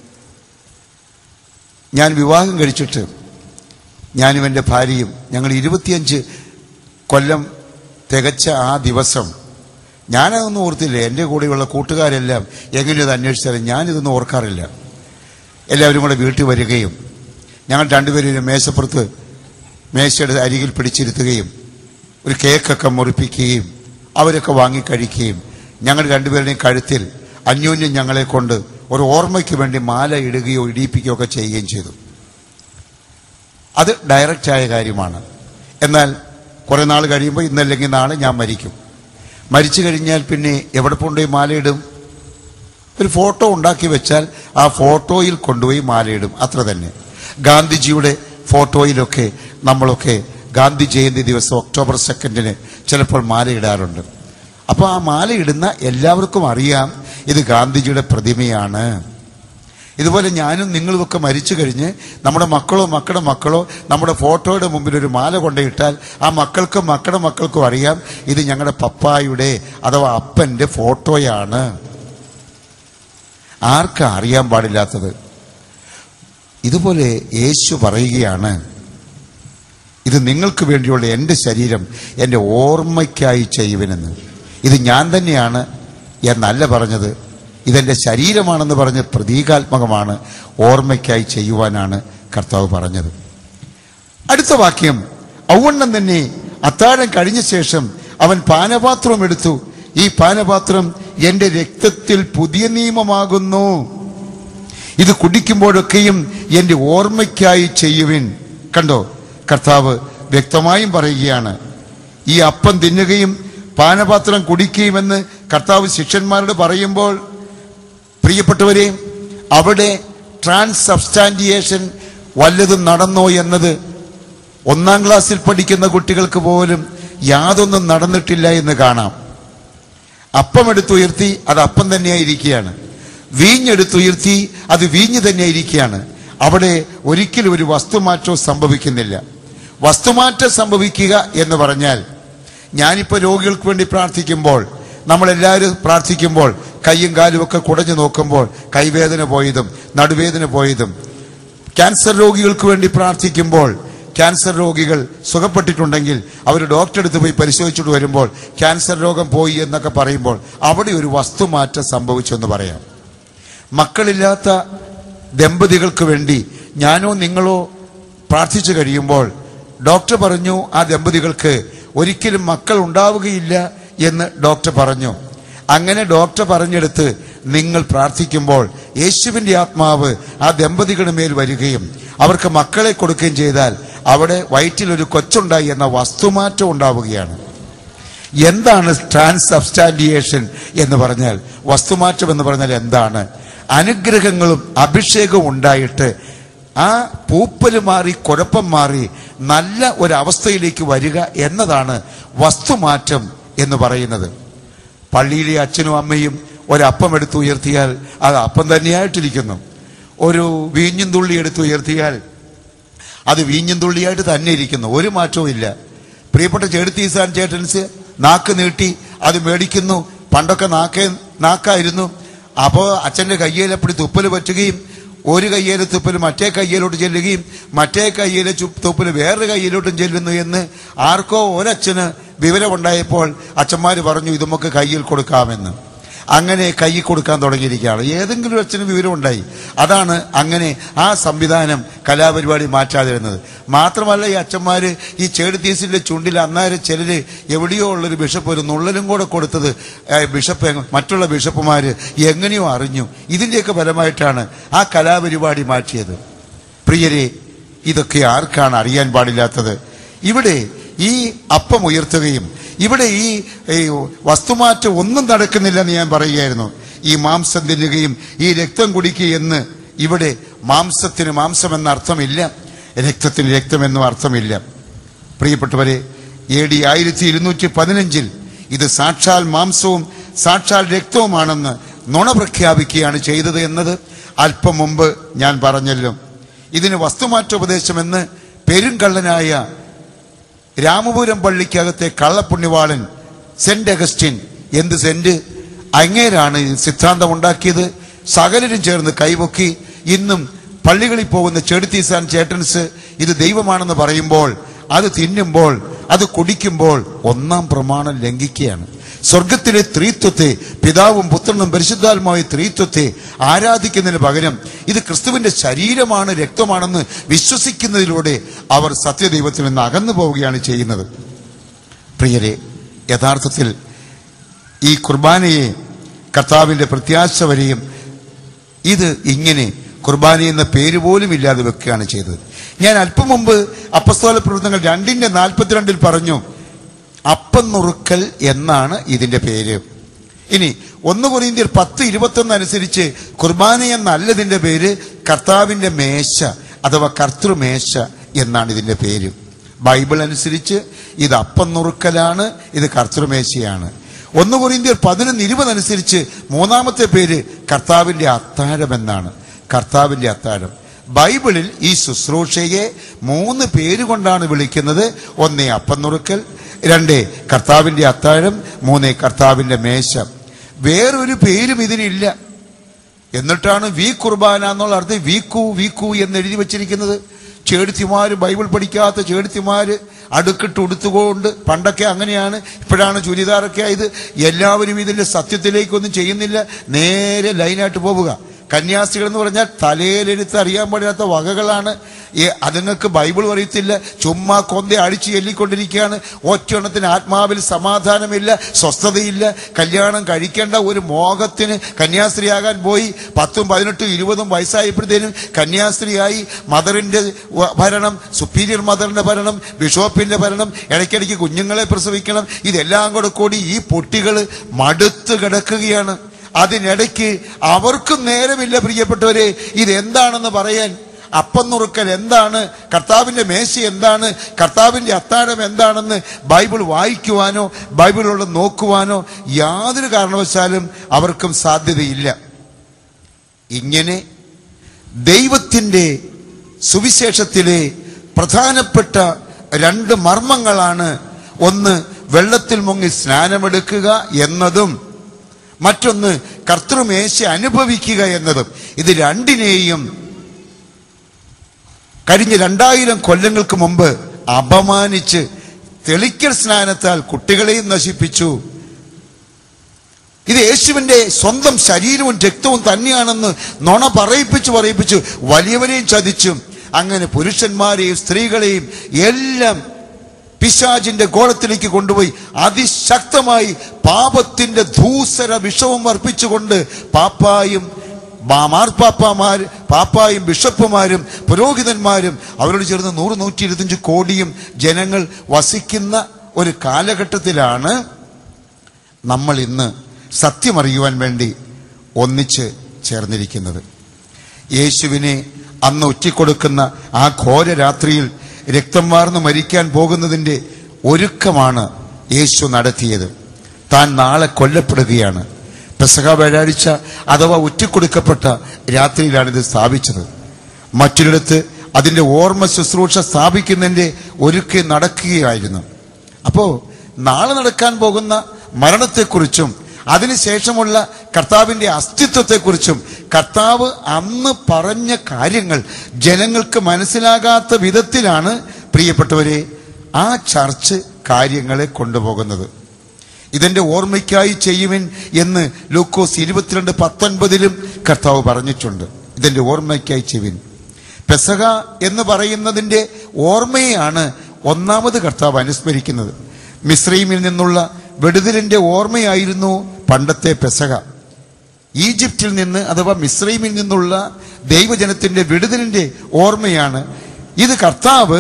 ഞാൻ വിവാഹം കഴിച്ചിട്ട് ഞാനും എൻ്റെ ഭാര്യയും ഞങ്ങൾ ഇരുപത്തിയഞ്ച് കൊല്ലം തികച്ച ആ ദിവസം ഞാനതൊന്നും ഓർത്തില്ല എൻ്റെ കൂടെയുള്ള കൂട്ടുകാരെല്ലാം എങ്ങനെയത് അന്വേഷിച്ചാലും ഞാനിതൊന്നും ഓർക്കാറില്ല എല്ലാവരും കൂടെ വീട്ടിൽ വരികയും ഞങ്ങൾ രണ്ടുപേരും മേശപ്പുറത്ത് മേശയുടെ അരികിൽ പിടിച്ചിരുത്തുകയും ഒരു കേക്കൊക്കെ മുറിപ്പിക്കുകയും അവരൊക്കെ വാങ്ങിക്കഴിക്കുകയും ഞങ്ങൾ രണ്ടുപേരുടെയും കഴുത്തിൽ അന്യോന്യം ഞങ്ങളെ കൊണ്ട് ഒരു ഓർമ്മയ്ക്ക് വേണ്ടി മാല ഇടുകയോ ഇടിയിപ്പിക്കുകയോ ഒക്കെ ചെയ്യുകയും ചെയ്തു അത് ഡയറക്റ്റായ കാര്യമാണ് എന്നാൽ കുറെ നാൾ കഴിയുമ്പോൾ ഇന്നല്ലെങ്കിൽ നാളെ ഞാൻ മരിക്കും മരിച്ചു കഴിഞ്ഞാൽ പിന്നെ എവിടെ കൊണ്ടുപോയി മാലയിടും ഒരു ഫോട്ടോ ഉണ്ടാക്കി വെച്ചാൽ ആ ഫോട്ടോയിൽ കൊണ്ടുപോയി മാലയിടും അത്ര തന്നെ ഗാന്ധിജിയുടെ ഫോട്ടോയിലൊക്കെ നമ്മളൊക്കെ ഗാന്ധി ജയന്തി ദിവസം ഒക്ടോബർ സെക്കൻഡിന് ചിലപ്പോൾ മാലയിടാറുണ്ട് അപ്പോൾ ആ മാലയിടുന്ന എല്ലാവർക്കും അറിയാം ഇത് ഗാന്ധിജിയുടെ പ്രതിമയാണ് ഇതുപോലെ ഞാനും നിങ്ങളുമൊക്കെ മരിച്ചു കഴിഞ്ഞ് നമ്മുടെ മക്കളോ മക്കളുടെ മക്കളോ നമ്മുടെ ഫോട്ടോയുടെ മുമ്പിൽ ഒരു മാല കൊണ്ടുപോയിട്ടാൽ ആ മക്കൾക്കും മക്കളുടെ മക്കൾക്കും അറിയാം ഇത് ഞങ്ങളുടെ പപ്പായുടെ അഥവാ അപ്പന്റെ ഫോട്ടോയാണ് ആർക്കാ അറിയാൻ പാടില്ലാത്തത് ഇതുപോലെ യേശു പറയുകയാണ് ഇത് നിങ്ങൾക്ക് വേണ്ടിയുള്ള എൻ്റെ ശരീരം എൻ്റെ ഓർമ്മയ്ക്കായി ചെയ്യുവനെന്ന് ഇത് ഞാൻ തന്നെയാണ് എന്നല്ല പറഞ്ഞത് ഇതെന്റെ ശരീരമാണെന്ന് പറഞ്ഞ് പ്രതീകാത്മകമാണ് ഓർമ്മയ്ക്കായി ചെയ്യുവാനാണ് കർത്താവ് പറഞ്ഞത് അടുത്ത വാക്യം ഔവണ്ണം തന്നെ അത്താഴം കഴിഞ്ഞ ശേഷം അവൻ പാനപാത്രം എടുത്തു ഈ പാനപാത്രം എന്റെ രക്തത്തിൽ പുതിയ നിയമമാകുന്നു ഇത് കുടിക്കുമ്പോഴൊക്കെയും എന്റെ ഓർമ്മയ്ക്കായി ചെയ്യുവിൻ കണ്ടോ കർത്താവ് വ്യക്തമായും പറയുകയാണ് ഈ അപ്പം തിന്നുകയും പാനപാത്രം കുടിക്കുകയുമെന്ന് കർത്താവ് ശിഷ്യന്മാരോട് പറയുമ്പോൾ പ്രിയപ്പെട്ടവരെ അവിടെ ട്രാൻസ് സബ്സ്റ്റാൻഡിയേഷൻ വല്ലതും നടന്നോ എന്നത് ഒന്നാം ക്ലാസ്സിൽ പഠിക്കുന്ന കുട്ടികൾക്ക് പോലും യാതൊന്നും നടന്നിട്ടില്ല എന്ന് കാണാം അപ്പം എടുത്തുയർത്തി അത് അപ്പം തന്നെയായിരിക്കുകയാണ് വീഞ്ഞെടുത്തുയർത്തി അത് വീഞ്ഞ് തന്നെയായിരിക്കുകയാണ് അവിടെ ഒരിക്കലും ഒരു വസ്തുമാറ്റവും സംഭവിക്കുന്നില്ല വസ്തുമാറ്റം സംഭവിക്കുക എന്ന് പറഞ്ഞാൽ ഞാനിപ്പോൾ രോഗികൾക്ക് വേണ്ടി പ്രാർത്ഥിക്കുമ്പോൾ നമ്മളെല്ലാവരും പ്രാർത്ഥിക്കുമ്പോൾ കൈയും കാലും ഒക്കെ കുടഞ്ഞു നോക്കുമ്പോൾ കൈവേദന പോയതും നടുവേദന പോയതും ക്യാൻസർ രോഗികൾക്ക് വേണ്ടി പ്രാർത്ഥിക്കുമ്പോൾ ക്യാൻസർ രോഗികൾ സുഖപ്പെട്ടിട്ടുണ്ടെങ്കിൽ അവർ ഡോക്ടറെ അടുത്ത് പോയി പരിശോധിച്ചിട്ട് വരുമ്പോൾ ക്യാൻസർ രോഗം പോയി എന്നൊക്കെ പറയുമ്പോൾ അവിടെ ഒരു വസ്തുമാറ്റം സംഭവിച്ചു എന്ന് പറയാം മക്കളില്ലാത്ത ദമ്പതികൾക്ക് വേണ്ടി ഞാനോ നിങ്ങളോ പ്രാർത്ഥിച്ചു കഴിയുമ്പോൾ ഡോക്ടർ പറഞ്ഞു ആ ദമ്പതികൾക്ക് ഒരിക്കലും മക്കൾ ഉണ്ടാവുകയില്ല എന്ന് ഡോക്ടർ പറഞ്ഞു അങ്ങനെ ഡോക്ടർ പറഞ്ഞെടുത്ത് നിങ്ങൾ പ്രാർത്ഥിക്കുമ്പോൾ യേശുവിന്റെ ആത്മാവ് ആ ദമ്പതികളുടെ മേൽ വരികയും അവർക്ക് മക്കളെ കൊടുക്കുകയും ചെയ്താൽ അവിടെ വയറ്റിൽ ഒരു കൊച്ചുണ്ടായി എന്ന വസ്തുമാറ്റം ഉണ്ടാവുകയാണ് എന്താണ് ട്രാൻസ് സബ്സ്റ്റാൻഡിയേഷൻ എന്ന് പറഞ്ഞാൽ വസ്തുമാറ്റം എന്ന് പറഞ്ഞാൽ എന്താണ് അനുഗ്രഹങ്ങളും അഭിഷേകവും ഉണ്ടായിട്ട് ആ പൂപ്പല് മാറി കുഴപ്പം മാറി നല്ല ഒരവസ്ഥയിലേക്ക് വരിക എന്നതാണ് വസ്തുമാറ്റം എന്ന് പറയുന്നത് പള്ളിയിലെ അച്ഛനും അമ്മയും ഒരപ്പം എടുത്ത് ഉയർത്തിയാൽ അത് അപ്പം തന്നെയായിട്ടിരിക്കുന്നു ഒരു വീഞ്ഞും തുള്ളി എടുത്ത് ഉയർത്തിയാൽ അത് വീഞ്ഞും തുള്ളിയായിട്ട് തന്നെ ഇരിക്കുന്നു ഒരു മാറ്റവും ഇല്ല പ്രിയപ്പെട്ട ചേടുത്തീസാൻ ചേട്ടൻസ് നാക്ക് നീട്ടി അത് മേടിക്കുന്നു പണ്ടൊക്കെ നാക്കേ നാക്കായിരുന്നു അപ്പോൾ അച്ഛൻ്റെ കയ്യിലെപ്പടി തുപ്പൽ പറ്റുകയും ഒരു കയ്യിലെ തുപ്പൽ മറ്റേ കയ്യിലോട്ട് ചെല്ലുകയും മറ്റേ കയ്യിലെ ചു- തുപ്പൽ വേറൊരു കയ്യിലോട്ടും ചെല്ലുന്നു എന്ന് ആർക്കോ ഒരച്ഛന് വിവരമുണ്ടായപ്പോൾ അച്ഛന്മാർ പറഞ്ഞു ഇത് നമുക്ക് കയ്യിൽ കൊടുക്കാമെന്ന് അങ്ങനെ കൈ കൊടുക്കാൻ തുടങ്ങിയിരിക്കുകയാണ് ഏതെങ്കിലും ഒരു അച്ഛന് വിവരമുണ്ടായി അതാണ് അങ്ങനെ ആ സംവിധാനം കലാപരിപാടി മാറ്റാതിരുന്നത് മാത്രമല്ല ഈ അച്ഛന്മാര് ഈ ചേടുത്തീസിന്റെ ചുണ്ടിൽ അന്നേരം ചിലര് എവിടെയോ ഉള്ളൊരു ബിഷപ്പ് ഒരു നുള്ളലും കൂടെ കൊടുത്തത് ഏ, ബിഷപ്പ് എങ്ങ- മറ്റുള്ള ബിഷപ്പുമാര് എങ്ങനെയോ അറിഞ്ഞു ഇതിന്റെയൊക്കെ ഫലമായിട്ടാണ് ആ കലാപരിപാടി മാറ്റിയത് പ്രിയരെ ഇതൊക്കെ ആർക്കാണ് അറിയാൻ പാടില്ലാത്തത് ഇവിടെ ഈ അപ്പം ഉയർത്തുകയും ഇവിടെ ഈ ഈ വസ്തുമാറ്റം ഒന്നും നടക്കുന്നില്ലെന്ന് ഞാൻ പറയുകയായിരുന്നു ഈ മാംസം തിന്നുകയും ഈ രക്തം കുടിക്കുകയും എന്ന് ഇവിടെ മാംസത്തിന് മാംസം എന്ന അർത്ഥമില്ല രക്തത്തിന് രക്തമെന്നും അർത്ഥമില്ല പ്രിയപ്പെട്ടവരെ എ ഡി ആയിരത്തി ഇരുന്നൂറ്റി പതിനഞ്ചിൽ ഇത് സാക്ഷാൽ മാംസവും സാക്ഷാൽ രക്തവുമാണെന്ന് നുണ പ്രഖ്യാപിക്കുകയാണ് ചെയ്തത് എന്നത് അല്പം മുമ്പ് ഞാൻ പറഞ്ഞല്ലോ ഇതിന് വസ്തുമാറ്റോപദേശമെന്ന് പെരുങ്കള്ളനായ രാമപുരം പള്ളിക്കകത്തെ കള്ളപ്പുണ്യവാളൻ സെന്റ് അഗസ്റ്റിൻ എന്ത് സെന്റ് അങ്ങേരാണ് ഈ സിദ്ധാന്തം ഉണ്ടാക്കിയത് സകലരും ചേർന്ന് കൈപൊക്കി ഇന്നും പള്ളികളിൽ പോകുന്ന ചെടുത്തീസാൻ ചേട്ടൻസ് ഇത് ദൈവമാണെന്ന് പറയുമ്പോൾ അത് തിന്നുമ്പോൾ അത് കുടിക്കുമ്പോൾ ഒന്നാം പ്രമാണം ലംഘിക്കുകയാണ് സ്വർഗത്തിലെ ത്രീത്വത്തെ പിതാവും പുത്രനും പരിശുദ്ധാത്മാവായ ത്രീത്വത്തെ ആരാധിക്കുന്നതിന് പകരം ഇത് ക്രിസ്തുവിന്റെ ശരീരമാണ് രക്തമാണെന്ന് വിശ്വസിക്കുന്നതിലൂടെ അവർ സത്യദൈവത്തിൽ നിന്ന് അകന്നു പോവുകയാണ് ചെയ്യുന്നത് പ്രിയരെ യഥാർത്ഥത്തിൽ ഈ കുർബാനയെ കർത്താവിന്റെ പ്രത്യാശ വരെയും ഇത് ഇങ്ങനെ കുർബാന എന്ന പേര് പോലും ഇല്ലാതെ വെക്കുകയാണ് ചെയ്തത് ഞാൻ അല്പം മുമ്പ് അപ്പസ്തോല പ്രവർത്തനങ്ങൾ രണ്ടിന്റെ നാൽപ്പത്തിരണ്ടിൽ പറഞ്ഞു അപ്പം നുറുക്കൽ എന്നാണ് ഇതിന്റെ പേര് ഇനി ഒന്ന് കൊറിയന്ത്യർ പത്ത് ഇരുപത്തൊന്ന് അനുസരിച്ച് കുർബാന എന്നല്ല ഇതിന്റെ പേര് കർത്താവിന്റെ മേശ അഥവാ കർത്തൃമേശ എന്നാണ് ഇതിന്റെ പേര് ബൈബിൾ അനുസരിച്ച് ഇത് അപ്പം നുറുക്കലാണ് ഇത് കർത്തൃമേശയാണ് ഒന്ന് കൊറിയന്ത്യർ പതിനൊന്ന് ഇരുപത് അനുസരിച്ച് മൂന്നാമത്തെ പേര് കർത്താവിന്റെ അത്താഴം എന്നാണ് കർത്താവിന്റെ അത്താഴം ബൈബിളിൽ ഈ ശുശ്രൂഷയെ മൂന്ന് പേര് കൊണ്ടാണ് വിളിക്കുന്നത് ഒന്നേ അപ്പം നുറുക്കൽ രണ്ട് കർത്താവിന്റെ അത്താഴം മൂന്ന് കർത്താവിന്റെ മേശ വേറൊരു പേരും ഇതിനില്ല എന്നിട്ടാണ് വി കുർബാന എന്നുള്ള അർത്ഥം വീക്കു വീക്കു എന്ന് എഴുതി വെച്ചിരിക്കുന്നത് ചേടുത്തിമാര് ബൈബിൾ പഠിക്കാത്ത ചേടുത്തിമാര് അടുക്കിട്ട് ഉടുത്തുകൊണ്ട് പണ്ടൊക്കെ അങ്ങനെയാണ് ഇപ്പോഴാണ് ചുരിദാറൊക്കെ ആയത് എല്ലാവരും ഇതിന്റെ സത്യത്തിലേക്കൊന്നും ചെയ്യുന്നില്ല നേരെ ലൈനായിട്ട് പോവുക കന്യാസ്ത്രീകൾ എന്ന് പറഞ്ഞാൽ തലയിലെടുത്ത് അറിയാൻ പാടില്ലാത്ത വകകളാണ് ഈ അതുങ്ങൾക്ക് ബൈബിൾ പറയത്തില്ല ചുമ്മാ കൊന്ത അടിച്ചു ചെല്ലിക്കൊണ്ടിരിക്കുകയാണ് ഒറ്റയെണ്ണത്തിന് ആത്മാവിൽ സമാധാനമില്ല സ്വസ്ഥതയില്ല കല്യാണം കഴിക്കേണ്ട ഒരു മോഹത്തിന് കന്യാസ്ത്രീയാകാൻ പോയി പത്തും പതിനെട്ടും ഇരുപതും വയസ്സായപ്പോഴത്തേനും കന്യാസ്ത്രീയായി മദറിന്റെ വ- ഭരണം സുപ്പീരിയർ മദറിന്റെ ഭരണം ബിഷോപ്പിന്റെ ഭരണം ഇടയ്ക്കിടയ്ക്ക് കുഞ്ഞുങ്ങളെ പ്രസവിക്കണം ഇതെല്ലാം കൂടെ കൂടി ഈ പൊട്ടികൾ മടുത്ത് കിടക്കുകയാണ് അതിനിടയ്ക്ക് അവർക്കും നേരമില്ല പ്രിയപ്പെട്ടവരെ ഇതെന്താണെന്ന് പറയാൻ അപ്പം നുറുക്കൽ എന്താണ് കർത്താവിന്റെ മേശ എന്താണ് കർത്താവിന്റെ അത്താഴം എന്താണെന്ന് ബൈബിൾ വായിക്കുവാനോ ബൈബിളിലുള്ള നോക്കുവാനോ യാതൊരു കാരണവശാലും അവർക്കും സാധ്യതയില്ല ഇങ്ങനെ ദൈവത്തിൻ്റെ സുവിശേഷത്തിലെ പ്രധാനപ്പെട്ട രണ്ട് മർമ്മങ്ങളാണ് ഒന്ന് വെള്ളത്തിൽ മുങ്ങി സ്നാനമെടുക്കുക എന്നതും മറ്റൊന്ന് കർത്തൃമേശ അനുഭവിക്കുക എന്നതും ഇത് രണ്ടിനെയും കഴിഞ്ഞ രണ്ടായിരം കൊല്ലങ്ങൾക്ക് മുമ്പ് അപമാനിച്ച് തെളിക്കൽ സ്നാനത്താൽ കുട്ടികളെയും നശിപ്പിച്ചു ഇത് യേശുവിന്റെ സ്വന്തം ശരീരവും രക്തവും തന്നെയാണെന്ന് നുണ പറയിപ്പിച്ചു പറയിപ്പിച്ചു വലിയവരെയും ചതിച്ചും അങ്ങനെ പുരുഷന്മാരെയും സ്ത്രീകളെയും എല്ലാം പിശാചിന്റെ ഗോളത്തിലേക്ക് കൊണ്ടുപോയി അതിശക്തമായി പാപത്തിന്റെ ധൂസര വിഷവും അർപ്പിച്ചുകൊണ്ട് പാപ്പായും മാ- മാർപ്പാപ്പാമാർ പാപ്പായും ബിഷപ്പുമാരും പുരോഹിതന്മാരും അവരോട് ചേർന്ന് നൂറ് നൂറ്റി ഇരുപത്തഞ്ച് കോടിയും ജനങ്ങൾ വസിക്കുന്ന ഒരു കാലഘട്ടത്തിലാണ് നമ്മൾ ഇന്ന് സത്യമറിയുവാൻ വേണ്ടി ഒന്നിച്ച് ചേർന്നിരിക്കുന്നത് യേശുവിനെ അന്ന് ഒറ്റിക്കൊടുക്കുന്ന ആ ഘോര രാത്രിയിൽ രക്തം വാർന്ന് മരിക്കാൻ പോകുന്നതിൻ്റെ ഒരുക്കമാണ് യേശു നടത്തിയത് താൻ നാളെ കൊല്ലപ്പെടുകയാണ് പെസഹ വ്യാഴാഴ്ച അഥവാ ഒറ്റിക്കൊടുക്കപ്പെട്ട രാത്രിയിലാണിത് സ്ഥാപിച്ചത് മറ്റൊരിടത്ത് അതിൻ്റെ ഓർമ്മ ശുശ്രൂഷ സ്ഥാപിക്കുന്നതിൻ്റെ ഒരുക്കി നടക്കുകയായിരുന്നു അപ്പോൾ നാളെ നടക്കാൻ പോകുന്ന മരണത്തെക്കുറിച്ചും അതിനുശേഷമുള്ള കർത്താവിൻ്റെ അസ്തിത്വത്തെക്കുറിച്ചും കർത്താവ് അന്ന് പറഞ്ഞ കാര്യങ്ങൾ ജനങ്ങൾക്ക് മനസ്സിലാകാത്ത വിധത്തിലാണ് പ്രിയപ്പെട്ടവരെ ആ ചർച്ച് കാര്യങ്ങളെ കൊണ്ടുപോകുന്നത് ഇതിന്റെ ഓർമ്മയ്ക്കായി ചെയ്യുവിൻ എന്ന് ലൂക്കോസ് ഇരുപത്തിരണ്ട് പത്തൊൻപതിലും കർത്താവ് പറഞ്ഞിട്ടുണ്ട് ഇതിന്റെ ഓർമ്മയ്ക്കായി ചെയ്യുവിൻ പെസഹ എന്ന് പറയുന്നതിന്റെ ഓർമ്മയാണ് ഒന്നാമത് കർത്താവ് അനുസ്മരിക്കുന്നത് മിശ്രീമിൽ നിന്നുള്ള വെടുതലിന്റെ ഓർമ്മയായിരുന്നു പണ്ടത്തെ പെസഹ ഈജിപ്തിൽ നിന്ന് അഥവാ മിശ്രീമിൽ നിന്നുള്ള ദൈവജനത്തിന്റെ വിടുതലിന്റെ ഓർമ്മയാണ് ഇത് കർത്താവ്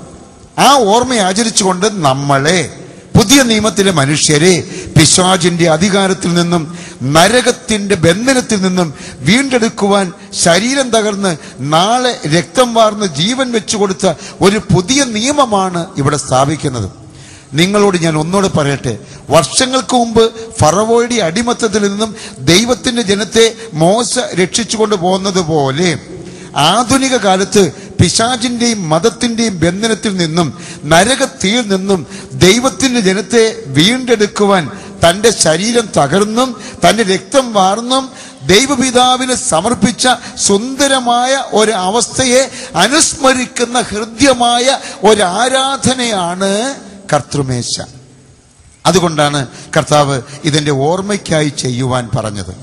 ആ ഓർമ്മ ആചരിച്ചുകൊണ്ട് നമ്മളെ പുതിയ നിയമത്തിലെ മനുഷ്യരെ പിശാചിന്റെ അധികാരത്തിൽ നിന്നും നരകത്തിന്റെ ബന്ധനത്തിൽ നിന്നും വീണ്ടെടുക്കുവാൻ ശരീരം തകർന്ന് നാളെ രക്തം വാർന്ന് ജീവൻ വെച്ചു കൊടുത്ത ഒരു പുതിയ നിയമമാണ് ഇവിടെ സ്ഥാപിക്കുന്നത് നിങ്ങളോട് ഞാൻ ഒന്നുകൂടെ പറയട്ടെ വർഷങ്ങൾക്ക് മുമ്പ് ഫറവോയുടെ അടിമത്തത്തിൽ നിന്നും ദൈവത്തിന്റെ ജനത്തെ മോശ രക്ഷിച്ചുകൊണ്ട് പോകുന്നത് പോലെ ആധുനിക കാലത്ത് പിശാചിന്റെയും മതത്തിന്റെയും ബന്ധനത്തിൽ നിന്നും നരകത്തീയിൽ നിന്നും ദൈവത്തിന്റെ ജനത്തെ വീണ്ടെടുക്കുവാൻ തന്റെ ശരീരം തകർന്നും തന്റെ രക്തം വാർന്നും ദൈവപിതാവിന് സമർപ്പിച്ച സുന്ദരമായ ഒരു അവസ്ഥയെ അനുസ്മരിക്കുന്ന ഹൃദ്യമായ ഒരു ആരാധനയാണ് കർത്തൃമേശ അതുകൊണ്ടാണ് കർത്താവ് ഇതിന്റെ ഓർമ്മയ്ക്കായി ചെയ്യുവാൻ പറഞ്ഞത്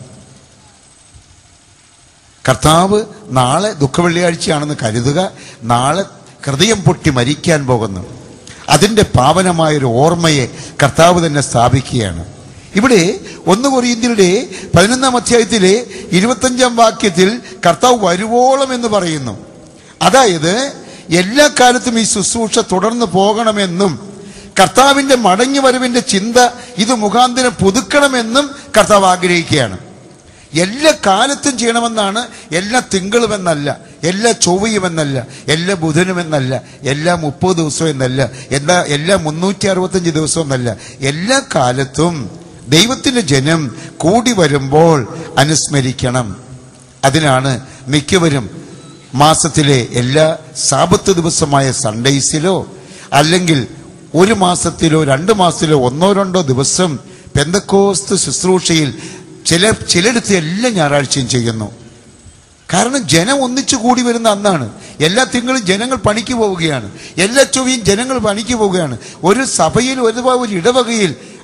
കർത്താവ് നാളെ ദുഃഖവെള്ളിയാഴ്ചയാണെന്ന് കരുതുക നാളെ ഹൃദയം പൊട്ടി മരിക്കാൻ പോകുന്നു അതിന്റെ പാവനമായൊരു ഓർമ്മയെ കർത്താവ് തന്നെ സ്ഥാപിക്കുകയാണ് ഇവിടെ ഒന്ന് കൊറിയന്തിയുടെ പതിനൊന്നാം അധ്യായത്തിലെ ഇരുപത്തഞ്ചാം വാക്യത്തിൽ കർത്താവ് വരുവോളം എന്ന് പറയുന്നു അതായത് എല്ലാ കാലത്തും ഈ ശുശ്രൂഷ തുടർന്ന് പോകണമെന്നും കർത്താവിന്റെ മടങ്ങി വരവിന്റെ ചിന്ത ഇത് മുഖാന്തരം പുതുക്കണമെന്നും കർത്താവ് ആഗ്രഹിക്കുകയാണ് എല്ലാ കാലത്തും ചെയ്യണമെന്നാണ് എല്ലാ തിങ്കളുമെന്നല്ല എല്ലാ ചൊവ്വയുമെന്നല്ല എല്ലാ ബുധനുമെന്നല്ല എല്ലാ മുപ്പത് ദിവസവും എന്നല്ല എല്ലാ എല്ലാ മുന്നൂറ്റി അറുപത്തഞ്ച് ദിവസവും എന്നല്ല എല്ലാ കാലത്തും ദൈവത്തിന്റെ ജനം കൂടി വരുമ്പോൾ അനുസ്മരിക്കണം അതിനാണ് മിക്കവരും മാസത്തിലെ എല്ലാ സാപത്ത് ദിവസമായ സൺഡേസിലോ അല്ലെങ്കിൽ ഒരു മാസത്തിലോ രണ്ട് മാസത്തിലോ ഒന്നോ രണ്ടോ ദിവസം പെന്തക്കോസ്ത് ശുശ്രൂഷയിൽ ചില ചിലയിടത്ത് എല്ലാ ഞായറാഴ്ചയും ചെയ്യുന്നു കാരണം ജനം ഒന്നിച്ചു കൂടി വരുന്ന അന്നാണ് എല്ലാ തിങ്കളും ജനങ്ങൾ പണിക്ക് പോവുകയാണ് എല്ലാ ചൊവ്വയും ജനങ്ങൾ പണിക്ക് പോവുകയാണ് ഒരു സഭയിൽ ഒരു ഒരു ഇടവകയിൽ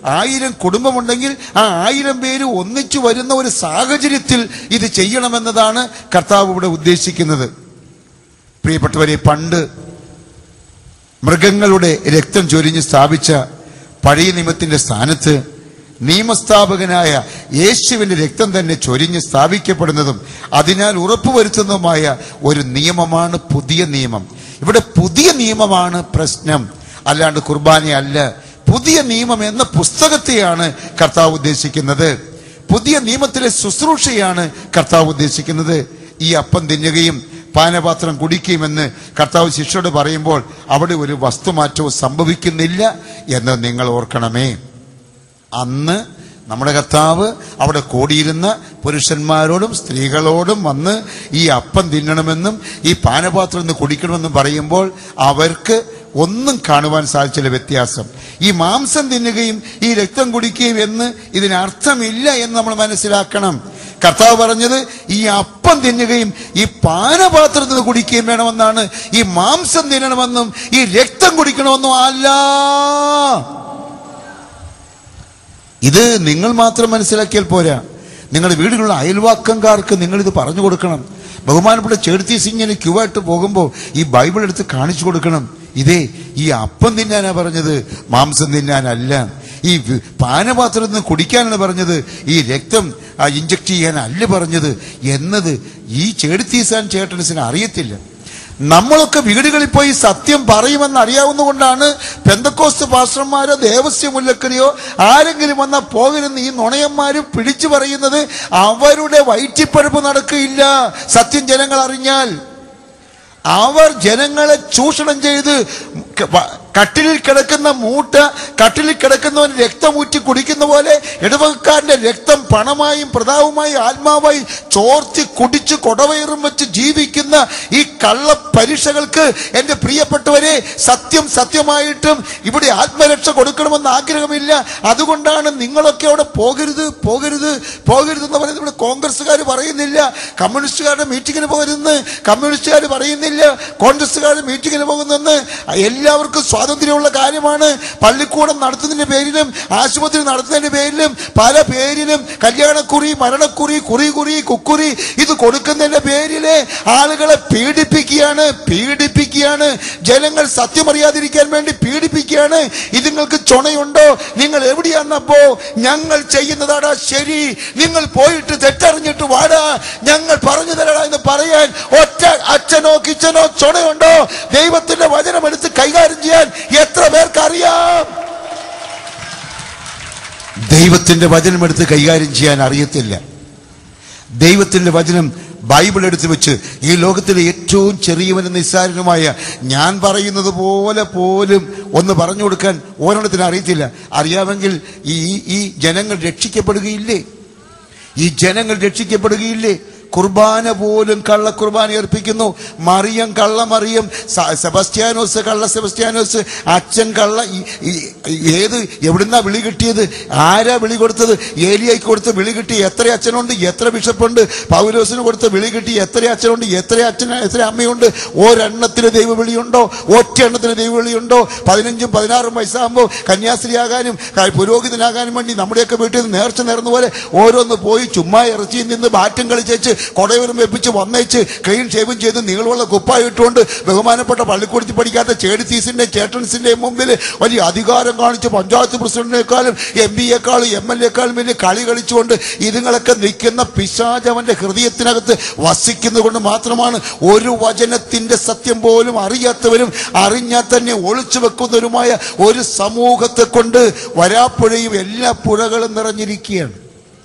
ആയിരം കുടുംബമുണ്ടെങ്കിൽ ആ ആയിരം പേര് ഒന്നിച്ചു വരുന്ന ഒരു സാഹചര്യത്തിൽ ഇത് ചെയ്യണമെന്നതാണ് കർത്താവ് ഇവിടെ ഉദ്ദേശിക്കുന്നത് പ്രിയപ്പെട്ടവരെ പണ്ട് മൃഗങ്ങളുടെ രക്തം ചൊരിഞ്ഞ് സ്ഥാപിച്ച പഴയ നിയമത്തിന്റെ സ്ഥാനത്ത് നിയമസ്ഥാപകനായ യേശുവിന്റെ രക്തം തന്നെ ചൊരിഞ്ഞ് സ്ഥാപിക്കപ്പെടുന്നതും അതിനാൽ ഉറപ്പുവരുത്തുന്നതുമായ ഒരു നിയമമാണ് പുതിയ നിയമം ഇവിടെ പുതിയ നിയമമാണ് പ്രശ്നം അല്ലാണ്ട് കുർബാനയല്ല പുതിയ നിയമം എന്ന പുസ്തകത്തെയാണ് കർത്താവ് ഉദ്ദേശിക്കുന്നത് പുതിയ നിയമത്തിലെ ശുശ്രൂഷയാണ് കർത്താവ് ഉദ്ദേശിക്കുന്നത് ഈ അപ്പം തിന്നുകയും പാനപാത്രം കുടിക്കുമെന്ന് കർത്താവ് ശിഷ്യയോട് പറയുമ്പോൾ അവിടെ ഒരു വസ്തുമാറ്റവും സംഭവിക്കുന്നില്ല എന്ന് നിങ്ങൾ ഓർക്കണമേ അന്ന് നമ്മുടെ കർത്താവ് അവിടെ കൂടിയിരുന്ന പുരുഷന്മാരോടും സ്ത്രീകളോടും വന്ന് ഈ അപ്പം തിന്നണമെന്നും ഈ പാനപാത്രം നിന്ന് കുടിക്കണമെന്നും പറയുമ്പോൾ അവർക്ക് ഒന്നും കാണുവാൻ സാധിച്ചില്ല വ്യത്യാസം ഈ മാംസം തിന്നുകയും ഈ രക്തം കുടിക്കുകയും എന്ന് ഇതിനർത്ഥമില്ല എന്ന് നമ്മൾ മനസ്സിലാക്കണം കർത്താവ് പറഞ്ഞത് ഈ അപ്പം തിന്നുകയും ഈ പാനപാത്രത്തിൽ നിന്ന് കുടിക്കുകയും വേണമെന്നാണ് ഈ മാംസം തിന്നണമെന്നും ഈ രക്തം കുടിക്കണമെന്നും അല്ല ഇത് നിങ്ങൾ മാത്രം മനസ്സിലാക്കിയാൽ പോരാ നിങ്ങളുടെ വീടുകളിലുള്ള അയൽവാക്കംകാർക്ക് നിങ്ങൾ ഇത് പറഞ്ഞു കൊടുക്കണം ബഹുമാനപ്പെട്ട ചേർത്തി സിംഗിന് ക്യൂ ആയിട്ട് പോകുമ്പോൾ ഈ ബൈബിൾ എടുത്ത് കാണിച്ചു കൊടുക്കണം ഇതേ ഈ അപ്പം തിന്നാനാ പറഞ്ഞത് മാംസം തിന്നാനല്ല ഈ വി- പാനപാത്രത്തിൽ നിന്ന് കുടിക്കാനാണ് പറഞ്ഞത് ഈ രക്തം ഇഞ്ചക്ട് ചെയ്യാനല്ല പറഞ്ഞത് എന്നത് ഈ ചേടുത്തീസാൻ ചേട്ടൻസിന് അറിയത്തില്ല നമ്മളൊക്കെ വീടുകളിൽ പോയി സത്യം പറയുമെന്ന് അറിയാവുന്നതുകൊണ്ടാണ് പെന്തക്കോസ്ത് പാസ്റ്റർമാരോ ദേവസ്യ മുല്ലക്കരിയോ ആരെങ്കിലും വന്നാൽ പോകരുന്ന് ഈ നുണയന്മാര് പിടിച്ചു പറയുന്നത് അവരുടെ വയറ്റിപ്പഴുപ്പ് നടക്കുകയില്ല സത്യം ജനങ്ങൾ അറിഞ്ഞാൽ അവർ ജനങ്ങളെ ചൂഷണം ചെയ്ത് ക- വ- കട്ടിലിൽ കിടക്കുന്ന മൂട്ട കട്ടിലിൽ കിടക്കുന്നവൻ രക്തമൂറ്റി കുടിക്കുന്ന പോലെ ഇടവകക്കാരന്റെ രക്തം പണമായും പ്രതാവുമായും ആത്മാവായി ചോർത്തി കുടിച്ച് കൊടവയറും വെച്ച് ജീവിക്കുന്ന ഈ കള്ള പരീക്ഷകൾക്ക് എന്റെ പ്രിയപ്പെട്ടവരെ സത്യം സത്യമായിട്ടും ഇവിടെ ആത്മരക്ഷ കൊടുക്കണമെന്ന് ആഗ്രഹമില്ല അതുകൊണ്ടാണ് നിങ്ങളൊക്കെ അവിടെ പോകരുത് പോകരുത് പോകരുത് എന്ന് പറയുന്നത് ഇവിടെ കോൺഗ്രസ്സുകാർ പറയുന്നില്ല കമ്മ്യൂണിസ്റ്റുകാരുടെ മീറ്റിങ്ങിന് പോകരുതെന്ന് കമ്മ്യൂണിസ്റ്റുകാർ പറയുന്നില്ല കോൺഗ്രസ്സുകാരുടെ മീറ്റിങ്ങിന് പോകുന്നെന്ന് എല്ലാവർക്കും സ്വാതന്ത്ര്യമുള്ള കാര്യമാണ് പള്ളിക്കൂടം നടത്തുന്നതിന്റെ പേരിലും ആശുപത്രി നടത്തുന്നതിന്റെ പേരിലും പല പേരിലും കല്യാണക്കുറി മരണക്കുറി കുറി കുറി കുക്കുറി ഇത് കൊടുക്കുന്നതിന്റെ പേരില് ആളുകളെ പീഡിപ്പിക്കുകയാണ് പീഡിപ്പിക്കുകയാണ് ജനങ്ങൾ സത്യമറിയാതിരിക്കാൻ വേണ്ടി പീഡിപ്പിക്കുകയാണ് ഇത് നിങ്ങൾക്ക് ചുണയുണ്ടോ നിങ്ങൾ എവിടെയാണെന്നപ്പോ ഞങ്ങൾ ചെയ്യുന്നതാടാ ശരി നിങ്ങൾ പോയിട്ട് തെറ്ററിഞ്ഞിട്ട് വാടാ ഞങ്ങൾ പറഞ്ഞു തരടാ എന്ന് പറയാൻ ഒറ്റ അച്ഛനോ കിച്ചനോ ചുണയുണ്ടോ ദൈവത്തിന്റെ വചനം എടുത്ത് കൈകാര്യം ചെയ്യാൻ എത്ര പേർക്ക് അറിയാം ദൈവത്തിന്റെ വചനം എടുത്ത് കൈകാര്യം ചെയ്യാൻ അറിയത്തില്ല ദൈവത്തിന്റെ വചനം ബൈബിൾ എടുത്തു വെച്ച് ഈ ലോകത്തിലെ ഏറ്റവും ചെറിയവനും നിസ്സാരനുമായ ഞാൻ പറയുന്നത് പോലെ പോലും ഒന്ന് പറഞ്ഞു കൊടുക്കാൻ ഓരോരുത്തരും അറിയത്തില്ല അറിയാമെങ്കിൽ ഈ ഈ ജനങ്ങൾ രക്ഷിക്കപ്പെടുകയില്ലേ ഈ ജനങ്ങൾ രക്ഷിക്കപ്പെടുകയില്ലേ കുർബാന പോലും കള്ള കുർബാന അർപ്പിക്കുന്നു മറിയം കള്ള മറിയം സ- സെബസ്ത്യാനോസ് കള്ള സെബസ്ത്യാനോസ് അച്ഛൻ കള്ള ഈ- ഈ- ഏത് എവിടുന്നാ വിളി കിട്ടിയത് ആരാ വിളി കൊടുത്തത് ഏലിയായിക്ക് കൊടുത്ത വിളി കിട്ടി എത്ര അച്ഛനുണ്ട് എത്ര ബിഷപ്പുണ്ട് പൗലോസിന് കൊടുത്ത വിളി കിട്ടി എത്ര അച്ഛനുണ്ട് എത്ര അച്ഛൻ എത്ര അമ്മയുണ്ട് ഒരെണ്ണത്തിന് ദൈവവിളിയുണ്ടോ ഒറ്റ എണ്ണത്തിന് ദൈവവിളിയുണ്ടോ പതിനഞ്ചും പതിനാറും വയസ്സാകുമ്പോൾ കന്യാസ്ത്രീയാകാനും ക- പുരോഹിതനാകാനും വേണ്ടി നമ്മുടെയൊക്കെ വീട്ടിൽ നിന്ന് നേർച്ച നേർന്ന പോലെ ഓരോന്ന് പോയി ചുമ്മാ ഇറച്ചിയിൽ നിന്ന് ബാറ്റും കളിച്ചേച്ച് കൊടയൂരും വെപ്പിച്ച് വന്നേച്ച് ക്ലീൻ ഷേവും ചെയ്ത് നീളുള്ള കുപ്പായിട്ടുകൊണ്ട് ബഹുമാനപ്പെട്ട പള്ളിക്കൂടത്തിൽ പഠിക്കാത്ത ചേടിത്തീസിന്റെ ചേട്ടൻസിന്റെയും മുമ്പിൽ വലിയ അധികാരം കാണിച്ച് പഞ്ചായത്ത് പ്രസിഡന്റിനേക്കാളും എം പിയെക്കാളും എം എൽ എക്കാളും വലിയ കളി കളിച്ചുകൊണ്ട് ഇതുങ്ങളൊക്കെ നിൽക്കുന്ന പിശാജ് അവന്റെ ഹൃദയത്തിനകത്ത് വസിക്കുന്നതുകൊണ്ട് മാത്രമാണ് ഒരു വചനത്തിന്റെ സത്യം പോലും അറിയാത്തവരും അറിഞ്ഞാൽ തന്നെ ഒളിച്ചു വെക്കുന്നവരുമായ ഒരു സമൂഹത്തെ കൊണ്ട് വരാപ്പുഴയും എല്ലാ പുഴകളും നിറഞ്ഞിരിക്കുകയാണ്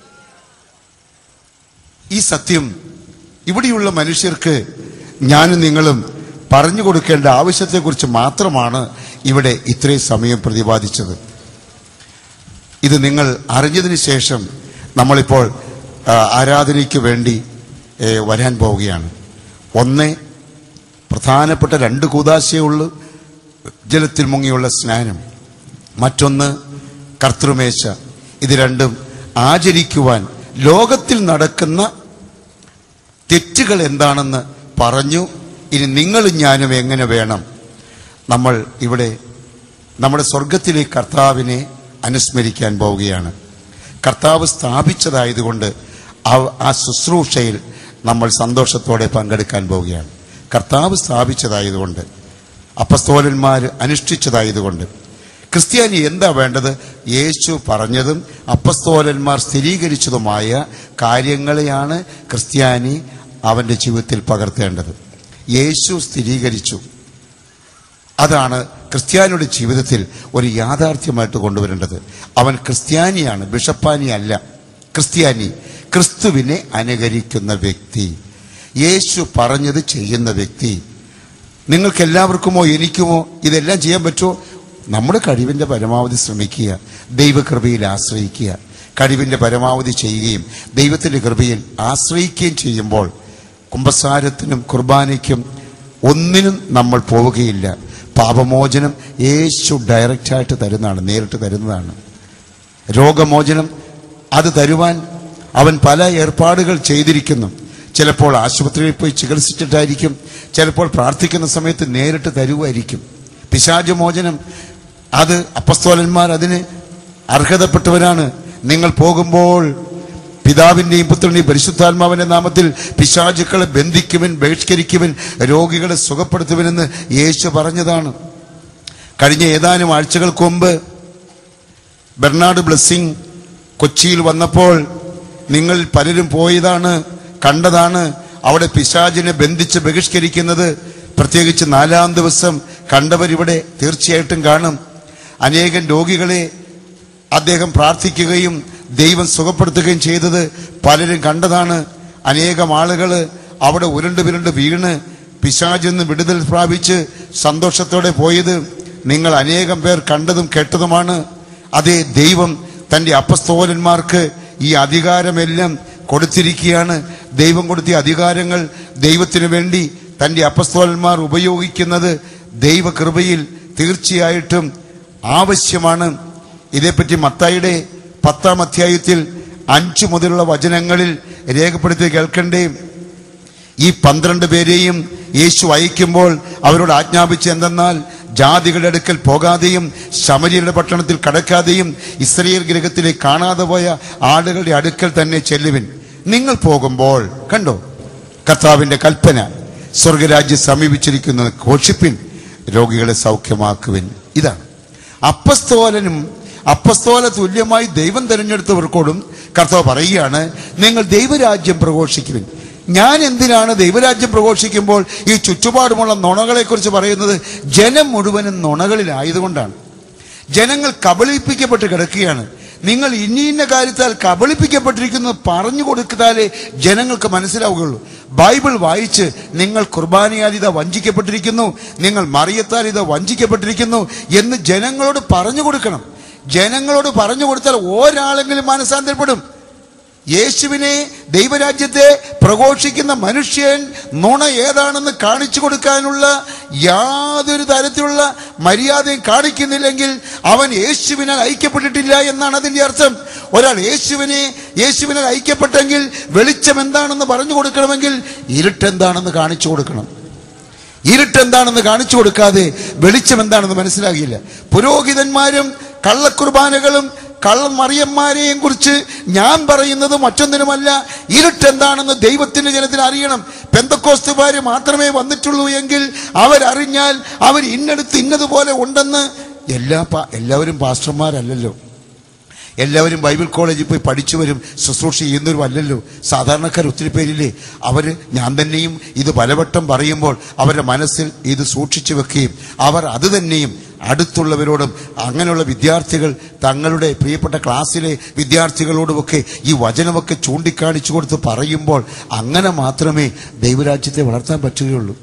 ഈ സത്യം ഇവിടെയുള്ള മനുഷ്യർക്ക് ഞാനും നിങ്ങളും പറഞ്ഞു കൊടുക്കേണ്ട ആവശ്യത്തെക്കുറിച്ച് മാത്രമാണ് ഇവിടെ ഇത്രയും സമയം പ്രതിപാദിച്ചത് ഇത് നിങ്ങൾ അറിഞ്ഞതിന് ശേഷം നമ്മളിപ്പോൾ ആ, ആരാധനയ്ക്ക് വേണ്ടി ഏ, വരാൻ പോവുകയാണ് ഒന്ന് പ്രധാനപ്പെട്ട രണ്ട് കൂതാശയേ ഉള്ളൂ ജലത്തിൽ മുങ്ങിയുള്ള സ്നാനം മറ്റൊന്ന് കർത്തൃമേശ ഇത് രണ്ടും ആചരിക്കുവാൻ ലോകത്തിൽ നടക്കുന്ന തെറ്റുകൾ എന്താണെന്ന് പറഞ്ഞു ഇനി നിങ്ങളും ഞാനും എങ്ങനെ വേണം നമ്മൾ ഇവിടെ നമ്മുടെ സ്വർഗത്തിലെ കർത്താവിനെ അനുസ്മരിക്കാൻ പോവുകയാണ് കർത്താവ് സ്ഥാപിച്ചതായതുകൊണ്ട് ആ- ആ ശുശ്രൂഷയിൽ നമ്മൾ സന്തോഷത്തോടെ പങ്കെടുക്കാൻ പോവുകയാണ് കർത്താവ് സ്ഥാപിച്ചതായതുകൊണ്ട് അപ്പസ്തോലന്മാർ അനുഷ്ഠിച്ചതായതുകൊണ്ട് ക്രിസ്ത്യാനി എന്താ വേണ്ടത് യേശു പറഞ്ഞതും അപ്പസ്തോലന്മാർ സ്ഥിരീകരിച്ചതുമായ കാര്യങ്ങളെയാണ് ക്രിസ്ത്യാനി അവന്റെ ജീവിതത്തിൽ പകർത്തേണ്ടത് യേശു സ്ഥിരീകരിച്ചു അതാണ് ക്രിസ്ത്യാനിയുടെ ജീവിതത്തിൽ ഒരു യാഥാർത്ഥ്യമായിട്ട് കൊണ്ടുവരേണ്ടത് അവൻ ക്രിസ്ത്യാനിയാണ് ബിഷപ്പാനി അല്ല ക്രിസ്ത്യാനി ക്രിസ്തുവിനെ അനുകരിക്കുന്ന വ്യക്തി യേശു പറഞ്ഞത് ചെയ്യുന്ന വ്യക്തി നിങ്ങൾക്ക് എല്ലാവർക്കുമോ എനിക്കുമോ ഇതെല്ലാം ചെയ്യാൻ പറ്റുമോ നമ്മുടെ കഴിവിന്റെ പരമാവധി ശ്രമിക്കുക ദൈവകൃപയിൽ ആശ്രയിക്കുക കഴിവിന്റെ പരമാവധി ചെയ്യുകയും ദൈവത്തിന്റെ കൃപയിൽ ആശ്രയിക്കുകയും ചെയ്യുമ്പോൾ കുംഭസാരത്തിനും കുർബാനയ്ക്കും ഒന്നിനും നമ്മൾ പോവുകയില്ല പാപമോചനം യേശു ഡയറക്റ്റായിട്ട് തരുന്നതാണ് നേരിട്ട് തരുന്നതാണ് രോഗമോചനം അത് തരുവാൻ അവൻ പല ഏർപ്പാടുകൾ ചെയ്തിരിക്കുന്നു ചിലപ്പോൾ ആശുപത്രിയിൽ പോയി ചികിത്സിച്ചിട്ടായിരിക്കും ചിലപ്പോൾ പ്രാർത്ഥിക്കുന്ന സമയത്ത് നേരിട്ട് തരുമായിരിക്കും പിശാചമോചനം അത് അപ്പസ്തോലന്മാർ അതിന് അർഹതപ്പെട്ടവരാണ് നിങ്ങൾ പോകുമ്പോൾ പിതാവിന്റെയും പുത്രന്റെയും പരിശുദ്ധാത്മാവിന്റെ നാമത്തിൽ പിശാചുക്കളെ ബന്ധിക്കുവൻ ബഹിഷ്കരിക്കുവൻ രോഗികളെ സുഖപ്പെടുത്തുവനെന്ന് യേശു പറഞ്ഞതാണ് കഴിഞ്ഞ ഏതാനും ആഴ്ചകൾക്ക് മുമ്പ് ബെർണാഡ് ബ്ലെസ്സിങ് കൊച്ചിയിൽ വന്നപ്പോൾ നിങ്ങൾ പലരും പോയതാണ് കണ്ടതാണ് അവിടെ പിശാചിനെ ബന്ധിച്ച് ബഹിഷ്കരിക്കുന്നത് പ്രത്യേകിച്ച് നാലാം ദിവസം കണ്ടവരിവിടെ തീർച്ചയായിട്ടും കാണും അനേകം രോഗികളെ അദ്ദേഹം പ്രാർത്ഥിക്കുകയും ദൈവം സുഖപ്പെടുത്തുകയും ചെയ്തത് പലരും കണ്ടതാണ് അനേകം ആളുകൾ അവിടെ ഉരുണ്ട് വിരുണ്ട് വീണ് പിശാചെന്ന് വിടുതൽ പ്രാപിച്ച് സന്തോഷത്തോടെ പോയത് നിങ്ങൾ അനേകം പേർ കണ്ടതും കേട്ടതുമാണ് അതേ ദൈവം തന്റെ അപ്പസ്തോലന്മാർക്ക് ഈ അധികാരമെല്ലാം കൊടുത്തിരിക്കുകയാണ് ദൈവം കൊടുത്ത അധികാരങ്ങൾ ദൈവത്തിനു വേണ്ടി തന്റെ അപ്പസ്തോലന്മാർ ഉപയോഗിക്കുന്നത് ദൈവകൃപയിൽ തീർച്ചയായിട്ടും ആവശ്യമാണ് ഇതേപ്പറ്റി മത്തായിയുടെ പത്താം അധ്യായത്തിൽ അഞ്ചു മുതലുള്ള വചനങ്ങളിൽ രേഖപ്പെടുത്തി കേൾക്കണ്ടേ ഈ പന്ത്രണ്ട് പേരെയും യേശു അയക്കുമ്പോൾ അവരോട് ആജ്ഞാപിച്ച് എന്തെന്നാൽ ജാതികളുടെ അടുക്കൽ പോകാതെയും ശമരിയുടെ പട്ടണത്തിൽ കടക്കാതെയും ഇസ്രയേൽ ഗ്രഹത്തിലേക്ക് കാണാതെ പോയ ആളുകളുടെ അടുക്കൽ തന്നെ ചെല്ലുവിൻ നിങ്ങൾ പോകുമ്പോൾ കണ്ടോ കർത്താവിന്റെ കൽപ്പന സ്വർഗരാജ്യം സമീപിച്ചിരിക്കുന്നത് ഘോഷിപ്പിൻ രോഗികളെ സൗഖ്യമാക്കുവിൻ ഇതാണ് അപ്പസ്തോലനും അപ്പസ്തോല തുല്യമായി ദൈവം തിരഞ്ഞെടുത്തവർക്കോടും കർത്താവ് പറയുകയാണ് നിങ്ങൾ ദൈവരാജ്യം പ്രഘോഷിക്കുവിൻ ഞാൻ എന്തിനാണ് ദൈവരാജ്യം പ്രഘോഷിക്കുമ്പോൾ ഈ ചുറ്റുപാടുമുള്ള നുണകളെക്കുറിച്ച് പറയുന്നത് ജനം മുഴുവനും നുണകളിലായതുകൊണ്ടാണ് ജനങ്ങൾ കബളിപ്പിക്കപ്പെട്ട് കിടക്കുകയാണ് നിങ്ങൾ ഇന്ന ഇന്ന കാര്യത്താൽ കബളിപ്പിക്കപ്പെട്ടിരിക്കുന്നത് പറഞ്ഞു കൊടുത്താലേ ജനങ്ങൾക്ക് മനസ്സിലാവുകയുള്ളൂ ബൈബിൾ വായിച്ച് നിങ്ങൾ കുർബാനയാൽ ഇത് വഞ്ചിക്കപ്പെട്ടിരിക്കുന്നു നിങ്ങൾ മറിയത്താൽ ഇത് വഞ്ചിക്കപ്പെട്ടിരിക്കുന്നു എന്ന് ജനങ്ങളോട് പറഞ്ഞു കൊടുക്കണം ജനങ്ങളോട് പറഞ്ഞു കൊടുത്താൽ ഒരാളെങ്കിലും മാനസാന്തരപ്പെടും യേശുവിനെ ദൈവരാജ്യത്തെ പ്രഘോഷിക്കുന്ന മനുഷ്യൻ നുണ ഏതാണെന്ന് കാണിച്ചു കൊടുക്കാനുള്ള യാതൊരു തരത്തിലുള്ള മര്യാദയും കാണിക്കുന്നില്ലെങ്കിൽ അവൻ യേശുവിനാൽ ഐക്യപ്പെട്ടിട്ടില്ല എന്നാണ് അതിന്റെ അർത്ഥം ഒരാൾ യേശുവിനെ യേശുവിനാൽ ഐക്യപ്പെട്ടെങ്കിൽ വെളിച്ചം എന്താണെന്ന് പറഞ്ഞു കൊടുക്കണമെങ്കിൽ ഇരുട്ടെന്താണെന്ന് കാണിച്ചു കൊടുക്കണം ഇരുട്ടെന്താണെന്ന് കാണിച്ചു കൊടുക്കാതെ വെളിച്ചം എന്താണെന്ന് മനസ്സിലാകില്ല പുരോഹിതന്മാരും കള്ളക്കുർബാനകളും കള്ളം മറിയന്മാരെയും കുറിച്ച് ഞാൻ പറയുന്നത് മറ്റൊന്നിനുമല്ല ഇരുട്ടെന്താണെന്ന് ദൈവത്തിന്റെ ജനത്തിന് അറിയണം പെന്തക്കോസ്തുകാര് മാത്രമേ വന്നിട്ടുള്ളൂ എങ്കിൽ അവരറിഞ്ഞാൽ അവർ ഇന്നടുത്ത് ഇന്നതുപോലെ ഉണ്ടെന്ന് എല്ലാ പാ- എല്ലാവരും പാസ്റ്റർമാരല്ലല്ലോ എല്ലാവരും ബൈബിൾ കോളേജിൽ പോയി പഠിച്ചു വരും ശുശ്രൂഷ ചെയ്യുന്നവരും അല്ലല്ലോ സാധാരണക്കാർ ഒത്തിരി പേരില്ലേ അവര് ഞാൻ തന്നെയും ഇത് പലവട്ടം പറയുമ്പോൾ അവരുടെ മനസ്സിൽ ഇത് സൂക്ഷിച്ചു വെക്കുകയും അവർ അത് തന്നെയും അടുത്തുള്ളവരോടും അങ്ങനെയുള്ള വിദ്യാർത്ഥികൾ തങ്ങളുടെ പ്രിയപ്പെട്ട ക്ലാസ്സിലെ വിദ്യാർത്ഥികളോടുമൊക്കെ ഈ വചനമൊക്കെ ചൂണ്ടിക്കാണിച്ചു കൊടുത്ത് പറയുമ്പോൾ അങ്ങനെ മാത്രമേ ദൈവരാജ്യത്തെ വളർത്താൻ പറ്റുകയുള്ളൂ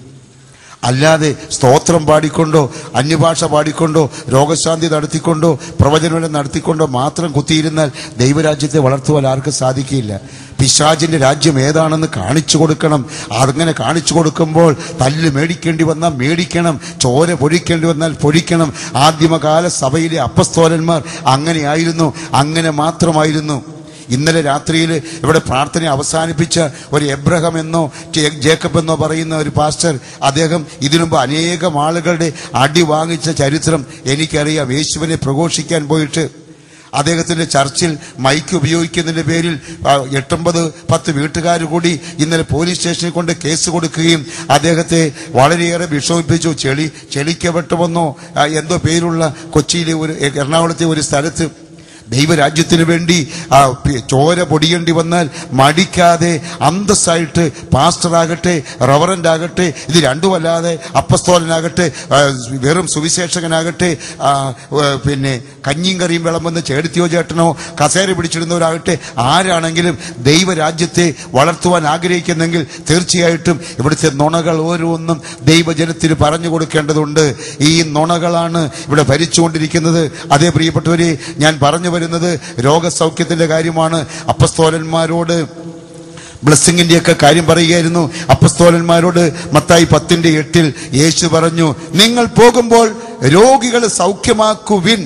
അല്ലാതെ സ്തോത്രം പാടിക്കൊണ്ടോ അന്യഭാഷ പാടിക്കൊണ്ടോ രോഗശാന്തി നടത്തിക്കൊണ്ടോ പ്രവചനം നടത്തിക്കൊണ്ടോ മാത്രം കുത്തിയിരുന്നാൽ ദൈവരാജ്യത്തെ വളർത്തുവാൻ ആർക്കും സാധിക്കില്ല പിശാചിന്റെ രാജ്യം ഏതാണെന്ന് കാണിച്ചു കൊടുക്കണം അങ്ങനെ കാണിച്ചു കൊടുക്കുമ്പോൾ തല്ല് മേടിക്കേണ്ടി വന്നാൽ മേടിക്കണം ചോര പൊഴിക്കേണ്ടി വന്നാൽ പൊഴിക്കണം ആദ്യമകാല സഭയിലെ അപ്പസ്തോലന്മാർ അങ്ങനെയായിരുന്നു അങ്ങനെ മാത്രമായിരുന്നു ഇന്നലെ രാത്രിയിൽ ഇവിടെ പ്രാർത്ഥന അവസാനിപ്പിച്ച ഒരു എബ്രഹാം എന്നോ ജേ- ജേക്കബ് എന്നോ പറയുന്ന ഒരു പാസ്റ്റർ അദ്ദേഹം ഇതിനുമുമ്പ് അനേകം ആളുകളുടെ അടി വാങ്ങിച്ച ചരിത്രം എനിക്കറിയാം യേശുവിനെ പ്രഘോഷിക്കാൻ പോയിട്ട് അദ്ദേഹത്തിന്റെ ചർച്ചിൽ മൈക്ക് ഉപയോഗിക്കുന്നതിന്റെ പേരിൽ ആ, എട്ടൊമ്പത് പത്ത് വീട്ടുകാർ കൂടി ഇന്നലെ പോലീസ് സ്റ്റേഷനിൽ കൊണ്ട് കേസ് കൊടുക്കുകയും അദ്ദേഹത്തെ വളരെയേറെ വിഷമിപ്പിച്ചു ചെളി ചെളിക്കപ്പെട്ടുവന്നോ ആ, എന്തോ പേരുള്ള കൊച്ചിയിലെ ഒരു എറണാകുളത്തെ ഒരു സ്ഥലത്ത് ദൈവരാജ്യത്തിന് വേണ്ടി ആ, പി- ചോര പൊടിയേണ്ടി വന്നാൽ മടിക്കാതെ അന്തസ്സായിട്ട് പാസ്റ്ററാകട്ടെ റവറൻ്റ് ആകട്ടെ ഇത് രണ്ടുമല്ലാതെ അപ്പസ്തോലനാകട്ടെ ആ, വെറും സുവിശേഷകനാകട്ടെ ആ, ഏ, പിന്നെ കഞ്ഞിയും കറിയും വിളമ്പുന്ന ചേടത്തിയോ ചേട്ടനോ കസേര പിടിച്ചിടുന്നവരാകട്ടെ ആരാണെങ്കിലും ദൈവരാജ്യത്തെ വളർത്തുവാൻ ആഗ്രഹിക്കുന്നെങ്കിൽ തീർച്ചയായിട്ടും ഇവിടുത്തെ നുണകൾ ഓരോന്നും ദൈവജനത്തിന് പറഞ്ഞു കൊടുക്കേണ്ടതുണ്ട് ഈ നുണകളാണ് ഇവിടെ ഭരിച്ചുകൊണ്ടിരിക്കുന്നത് അതേ പ്രിയപ്പെട്ടവരെ ഞാൻ പറഞ്ഞു വരുന്നത് രോഗസൗഖ്യത്തിന്റെ കാര്യമാണ് അപ്പസ്തോലന്മാരോട് ബ്ലെസ്സിങ്ങിന്റെയൊക്കെ കാര്യം പറയുകയായിരുന്നു അപ്പസ്തോലന്മാരോട് മത്തായി പത്തിന്റെ എട്ടിൽ യേശു പറഞ്ഞു നിങ്ങൾ പോകുമ്പോൾ രോഗികളെ സൗഖ്യമാക്കുവിൻ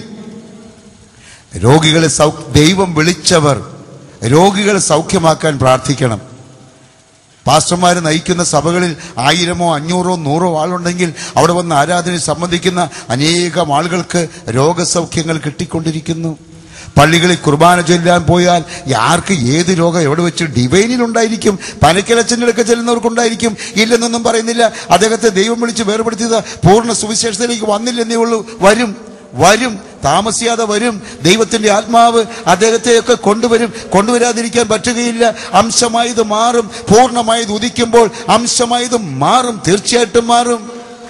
രോഗികളെ സൗ ദൈവം വിളിച്ചവർ രോഗികളെ സൗഖ്യമാക്കാൻ പ്രാർത്ഥിക്കണം പാസ്റ്റർമാർ നയിക്കുന്ന സഭകളിൽ ആയിരമോ അഞ്ഞൂറോ നൂറോ ആളുണ്ടെങ്കിൽ അവിടെ വന്ന് ആരാധനയിൽ സംബന്ധിക്കുന്ന അനേകം ആളുകൾക്ക് രോഗസൗഖ്യങ്ങൾ കിട്ടിക്കൊണ്ടിരിക്കുന്നു പള്ളികളിൽ കുർബാന ചൊല്ലാൻ പോയാൽ ആർക്ക് ഏത് രോഗം എവിടെ വെച്ച് ഡിവൈനിലുണ്ടായിരിക്കും പനക്കലച്ചനിലൊക്കെ ചെല്ലുന്നവർക്കുണ്ടായിരിക്കും ഇല്ലെന്നൊന്നും പറയുന്നില്ല അദ്ദേഹത്തെ ദൈവം വിളിച്ച് വേർപെടുത്തിയത് പൂർണ്ണ സുവിശേഷത്തിലേക്ക് വന്നില്ലെന്നേ ഉള്ളൂ വരും വരും താമസിയാതെ വരും ദൈവത്തിന്റെ ആത്മാവ് അദ്ദേഹത്തെയൊക്കെ കൊണ്ടുവരും കൊണ്ടുവരാതിരിക്കാൻ പറ്റുകയില്ല അംശമായത് മാറും പൂർണ്ണമായത് ഉദിക്കുമ്പോൾ അംശമായത് മാറും തീർച്ചയായിട്ടും മാറും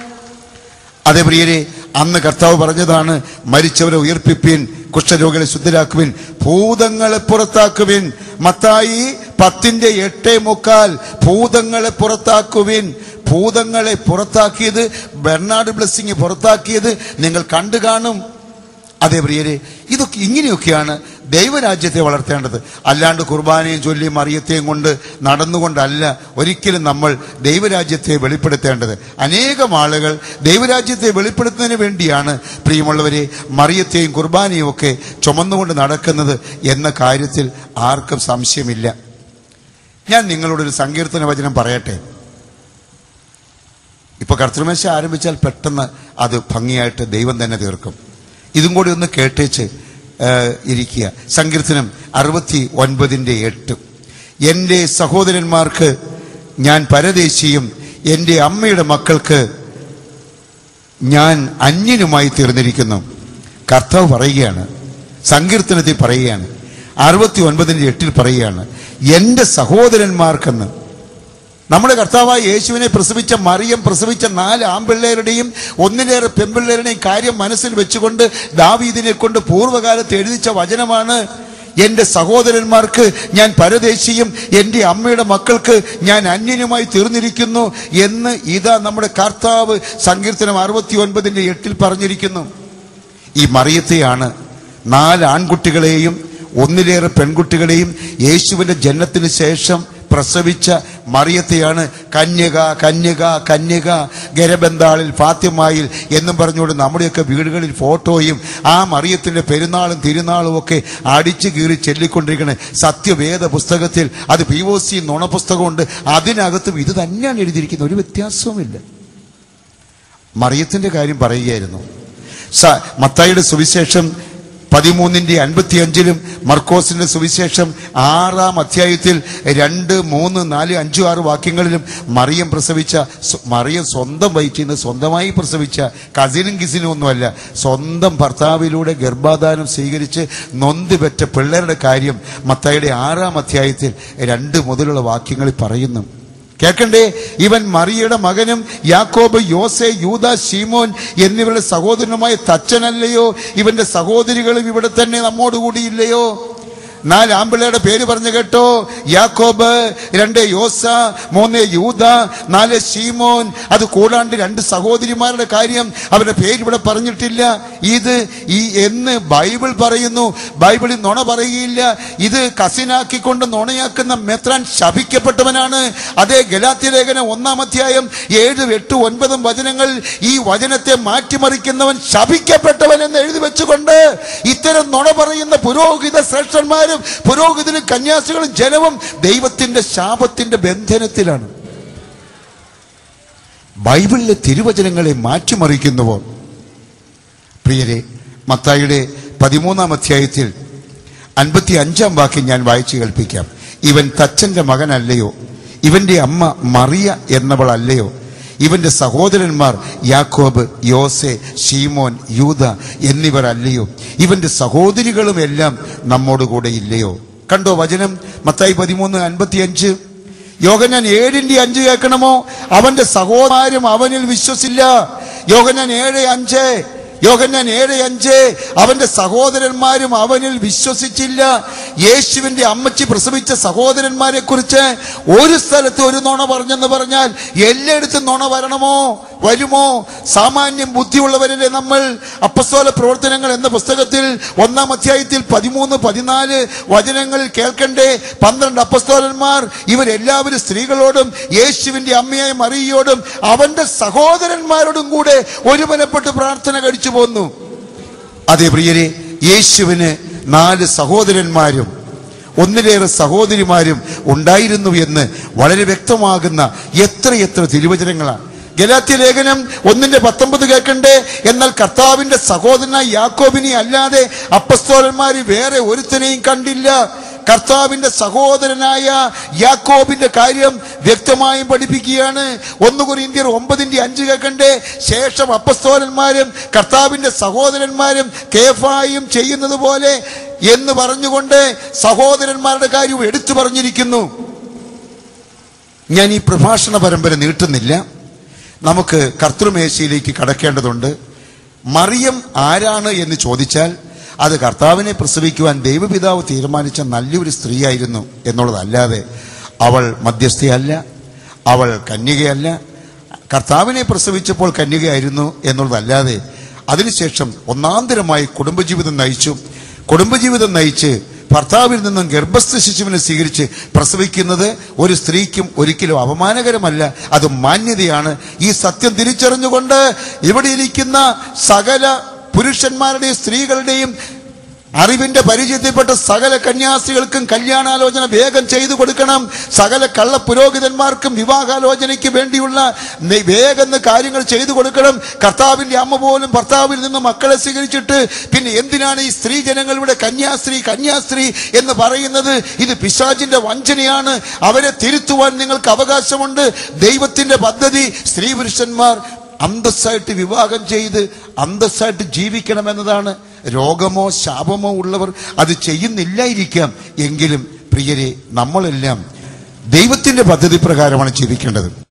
അതെ പ്രിയരെ അന്ന് കർത്താവ് പറഞ്ഞതാണ് മരിച്ചവരെ ഉയർപ്പിപ്പിൻ കുഷ്ഠരോഗികളെ ശുദ്ധരാക്കുവിൻ ഭൂതങ്ങളെ പുറത്താക്കുവിൻ മത്തായി പത്തിന്റെ എട്ടേ മുക്കാൽ ഭൂതങ്ങളെ പുറത്താക്കുവിൻ ഭൂതങ്ങളെ പുറത്താക്കിയത് ബെർണാഡ് ബ്ലെസ്സിങ് പുറത്താക്കിയത് നിങ്ങൾ കണ്ടു കാണും അതെ പ്രിയരെ ഇതൊക്കെ ഇങ്ങനെയൊക്കെയാണ് ദൈവരാജ്യത്തെ വളർത്തേണ്ടത് അല്ലാണ്ട് കുർബാനയും ചൊല്ലി മറിയത്തെയും കൊണ്ട് നടന്നുകൊണ്ടല്ല ഒരിക്കലും നമ്മൾ ദൈവരാജ്യത്തെ വെളിപ്പെടുത്തേണ്ടത് അനേകം ആളുകൾ ദൈവരാജ്യത്തെ വെളിപ്പെടുത്തുന്നതിന് വേണ്ടിയാണ് പ്രിയമുള്ളവരെ മറിയത്തെയും കുർബാനയും ഒക്കെ ചുമന്നുകൊണ്ട് നടക്കുന്നത് എന്ന കാര്യത്തിൽ ആർക്കും സംശയമില്ല ഞാൻ നിങ്ങളോടൊരു സങ്കീർത്തന വചനം പറയട്ടെ ഇപ്പൊ കർത്തൃമേശ ആരംഭിച്ചാൽ പെട്ടെന്ന് അത് ഭംഗിയായിട്ട് ദൈവം തന്നെ തീർക്കും ഇതും കൂടി ഒന്ന് കേട്ടേച്ച് ആ, ഇരിക്കുക സങ്കീർത്തനം അറുപത്തി ഒൻപതിൻ്റെ എട്ട് എൻ്റെ സഹോദരന്മാർക്ക് ഞാൻ പരദേശിയും എൻ്റെ അമ്മയുടെ മക്കൾക്ക് ഞാൻ അന്യനുമായി തീർന്നിരിക്കുന്നു കർത്താവ് പറയുകയാണ് സങ്കീർത്തനത്തിൽ പറയുകയാണ് അറുപത്തി ഒൻപതിൻ്റെ എട്ടിൽ പറയുകയാണ് എൻ്റെ സഹോദരന്മാർക്കെന്ന് നമ്മുടെ കർത്താവായ യേശുവിനെ പ്രസവിച്ച മറിയം പ്രസവിച്ച നാല് ആമ്പിള്ളേരുടെയും ഒന്നിലേറെ പെൺപിള്ളേരുടെയും കാര്യം മനസ്സിൽ വെച്ചുകൊണ്ട് ദാവീദിനെ കൊണ്ട് പൂർവ്വകാലത്ത് എഴുതിച്ച വചനമാണ് എൻ്റെ സഹോദരന്മാർക്ക് ഞാൻ പരദേശിയും എൻ്റെ അമ്മയുടെ മക്കൾക്ക് ഞാൻ അന്യനുമായി തീർന്നിരിക്കുന്നു എന്ന് ഇതാ നമ്മുടെ കർത്താവ് സങ്കീർത്തനം അറുപത്തി ഒൻപതിൻ്റെ എട്ടിൽ പറഞ്ഞിരിക്കുന്നു ഈ മറിയത്തെയാണ് നാല് ആൺകുട്ടികളെയും ഒന്നിലേറെ പെൺകുട്ടികളെയും യേശുവിന്റെ ജനനത്തിന് ശേഷം പ്രസവിച്ച മറിയത്തെയാണ് കന്യക കന്യക കന്യക ഗരബന്താളിൽ ഫാത്യമായിൽ എന്നും പറഞ്ഞുകൊണ്ട് നമ്മുടെയൊക്കെ വീടുകളിൽ ഫോട്ടോയും ആ മറിയത്തിന്റെ പെരുന്നാളും തിരുനാളും ഒക്കെ അടിച്ചു കീറി ചൊല്ലിക്കൊണ്ടിരിക്കണേ സത്യവേദ പുസ്തകത്തിൽ അത് പി ഒ സി നുണപുസ്തകമുണ്ട് അതിനകത്തും ഇത് തന്നെയാണ് എഴുതിയിരിക്കുന്നത് ഒരു വ്യത്യാസവുമില്ല മറിയത്തിന്റെ കാര്യം പറയുകയായിരുന്നു സ മത്തായിയുടെ സുവിശേഷം പതിമൂന്നിന്റെ അൻപത്തി അഞ്ചിലും മർക്കോസിന്റെ സുവിശേഷം ആറാം അധ്യായത്തിൽ രണ്ട് മൂന്ന് നാല് അഞ്ചു ആറ് വാക്യങ്ങളിലും മറിയം പ്രസവിച്ച സ്വ- മറിയം സ്വന്തം വയറ്റിൽ നിന്ന് സ്വന്തമായി പ്രസവിച്ച കസിനും കിസിനും ഒന്നുമല്ല സ്വന്തം ഭർത്താവിലൂടെ ഗർഭാധാനം സ്വീകരിച്ച് നൊന്ത് പെറ്റ പിള്ളേരുടെ കാര്യം മത്തായിയുടെ ആറാം അധ്യായത്തിൽ രണ്ട് മുതലുള്ള വാക്യങ്ങളിൽ പറയുന്നു കേൾക്കണ്ടേ ഇവൻ മറിയയുടെ മകനും യാക്കോബ് യോസെ യൂദ ശീമോൻ എന്നിവരുടെ സഹോദരനുമായ തച്ചനല്ലയോ ഇവന്റെ സഹോദരികളും ഇവിടെ തന്നെ നമ്മോടുകൂടിയില്ലയോ നാല് ആമ്പിള്ളയുടെ പേര് പറഞ്ഞു കേട്ടോ യാക്കോബ് രണ്ട് യോസ മൂന്ന് യൂദ നാല് ശീമോൻ അത് കൂടാണ്ട് രണ്ട് സഹോദരിമാരുടെ കാര്യം അവരുടെ പേര് ഇവിടെ പറഞ്ഞിട്ടില്ല ഇത് ഈ എന്ന് ബൈബിൾ പറയുന്നു ബൈബിളിൽ നുണ പറയുകയില്ല ഇത് കസിനാക്കിക്കൊണ്ട് നുണയാക്കുന്ന മെത്രാൻ ശപിക്കപ്പെട്ടവനാണ് അതേ ഗലാത്യ ലേഖനം ഒന്നാം അധ്യായം ഏഴ് എട്ട് ഒൻപതും വചനങ്ങളിൽ ഈ വചനത്തെ മാറ്റിമറിക്കുന്നവൻ ശപിക്കപ്പെട്ടവൻ എന്ന് എഴുതി വെച്ചുകൊണ്ട് ഇത്തരം നുണ പറയുന്ന പുരോഹിത ശ്രേഷ്ഠന്മാരും പുരോഹിതനും കന്യാസികളും ജനവും ദൈവത്തിന്റെ ശാപത്തിന്റെ ബന്ധനത്തിലാണ് ബൈബിളിലെ തിരുവചനങ്ങളെ മാറ്റിമറിക്കുന്നുവോ പ്രിയരെ മത്തായിയുടെ പതിമൂന്നാം അധ്യായത്തിൽ അൻപത്തി അഞ്ചാം വാക്യം ഞാൻ വായിച്ചു കേൾപ്പിക്കാം ഇവൻ തച്ചന്റെ മകനല്ലയോ ഇവന്റെ അമ്മ മറിയ എന്നവളല്ലയോ ഇവന്റെ സഹോദരന്മാർ യാക്കോബ് യോസെ ഷീമോൻ യൂത എന്നിവർ അല്ലയോ ഇവന്റെ സഹോദരികളും എല്ലാം നമ്മോടുകൂടെ ഇല്ലയോ കണ്ടോ വചനം മത്തായി പതിമൂന്ന് അൻപത്തി അഞ്ച് യോഗനാൻ ഏഴിന്റെ അഞ്ച് കേൾക്കണമോ അവന്റെ സഹോദരന്മാരും അവനിൽ വിശ്വസില്ല യോഗനാൻ ഏഴ് അഞ്ച് യോഗനാൻ ഏഴ് അഞ്ച് അവന്റെ സഹോദരന്മാരും അവനിൽ വിശ്വസിച്ചില്ല യേശുവിന്റെ അമ്മച്ചി പ്രസവിച്ച സഹോദരന്മാരെ കുറിച്ച് ഒരു സ്ഥലത്ത് ഒരു നുണ പറഞ്ഞെന്ന് പറഞ്ഞാൽ എല്ലായിടത്തും നുണ വരണമോ വരുമോ സാമാന്യം ബുദ്ധിയുള്ളവരല്ലേ നമ്മൾ അപ്പസ്തോല പ്രവർത്തനങ്ങൾ എന്ന പുസ്തകത്തിൽ ഒന്നാം അധ്യായത്തിൽ പതിമൂന്ന് പതിനാല് വചനങ്ങൾ കേൾക്കണ്ടേ പന്ത്രണ്ട് അപ്പസ്തോലന്മാർ ഇവരെല്ലാവരും സ്ത്രീകളോടും യേശുവിന്റെ അമ്മയായ മറിയോടും അവന്റെ സഹോദരന്മാരോടും കൂടെ ഒരുമനപ്പെട്ട് പ്രാർത്ഥന കഴിച്ചു പോന്നു അതെ പ്രിയരെ യേശുവിന് നാല് സഹോദരന്മാരും ഒന്നിലേറെ സഹോദരിമാരും ഉണ്ടായിരുന്നു എന്ന് വളരെ വ്യക്തമാകുന്ന എത്രയെത്ര തിരുവചനങ്ങളാണ് ഗലാത്യ ലേഖനം ഒന്നിന്റെ പത്തൊമ്പത് കേൾക്കണ്ടേ എന്നാൽ കർത്താവിന്റെ സഹോദരനായ യാക്കോബിനെ അല്ലാതെ അപ്പസ്തോലന്മാര് വേറെ ഒരുത്തനെയും കണ്ടില്ല കർത്താവിന്റെ സഹോദരനായ യാക്കോബിന്റെ കാര്യം വ്യക്തമായും പഠിപ്പിക്കുകയാണ് ഒന്ന് കൊരിന്ത്യർ ഒമ്പതിന്റെ അഞ്ച് കേൾക്കണ്ടേ ശേഷം അപ്പസ്തോലന്മാരും കർത്താവിന്റെ സഹോദരന്മാരും കേഫായും ചെയ്യുന്നത് പോലെ എന്ന് പറഞ്ഞുകൊണ്ട് സഹോദരന്മാരുടെ കാര്യം എടുത്തു പറഞ്ഞിരിക്കുന്നു ഞാൻ ഈ പ്രഭാഷണ പരമ്പര നീട്ടുന്നില്ല നമുക്ക് കർത്തൃമേശയിലേക്ക് കടക്കേണ്ടതുണ്ട് മറിയം ആരാണ് എന്ന് ചോദിച്ചാൽ അത് കർത്താവിനെ പ്രസവിക്കുവാൻ ദൈവപിതാവ് തീരുമാനിച്ച നല്ലൊരു സ്ത്രീയായിരുന്നു എന്നുള്ളതല്ലാതെ അവൾ മധ്യസ്ഥയല്ല അവൾ കന്യകയല്ല കർത്താവിനെ പ്രസവിച്ചപ്പോൾ കന്യകയായിരുന്നു എന്നുള്ളതല്ലാതെ അതിനുശേഷം ഒന്നാന്തരമായി കുടുംബജീവിതം നയിച്ചു കുടുംബജീവിതം നയിച്ച് ഭർത്താവിൽ നിന്നും ഗർഭസ്ഥ ശിശുവിനെ സ്വീകരിച്ച് പ്രസവിക്കുന്നത് ഒരു സ്ത്രീക്കും ഒരിക്കലും അപമാനകരമല്ല അത് മാന്യതയാണ് ഈ സത്യം തിരിച്ചറിഞ്ഞുകൊണ്ട് ഇവിടെ ഇരിക്കുന്ന സകല പുരുഷന്മാരുടെയും സ്ത്രീകളുടെയും അറിവിന്റെ പരിചയത്തിൽപ്പെട്ട സകല കന്യാസ്ത്രീകൾക്കും കല്യാണാലോചന വേഗം ചെയ്തു കൊടുക്കണം സകല കള്ള പുരോഹിതന്മാർക്കും വിവാഹാലോചനയ്ക്ക് വേണ്ടിയുള്ള നെ- വേഗം കാര്യങ്ങൾ ചെയ്തു കൊടുക്കണം കർത്താവിന്റെ അമ്മ പോലും ഭർത്താവിൽ നിന്ന് മക്കളെ സ്വീകരിച്ചിട്ട് പിന്നെ എന്തിനാണ് ഈ സ്ത്രീ ജനങ്ങൾ ഇവിടെ കന്യാസ്ത്രീ കന്യാസ്ത്രീ എന്ന് പറയുന്നത് ഇത് പിശാചിന്റെ വഞ്ചനയാണ് അവരെ തിരുത്തുവാൻ നിങ്ങൾക്ക് അവകാശമുണ്ട് ദൈവത്തിന്റെ പദ്ധതി സ്ത്രീ പുരുഷന്മാർ അന്തസ്സായിട്ട് വിവാഹം ചെയ്ത് അന്തസ്സായിട്ട് ജീവിക്കണമെന്നതാണ് രോഗമോ ശാപമോ ഉള്ളവർ അത് ചെയ്യുന്നില്ലായിരിക്കാം എങ്കിലും പ്രിയരെ നമ്മളെല്ലാം ദൈവത്തിന്റെ പദ്ധതി പ്രകാരമാണ് ജീവിക്കേണ്ടത്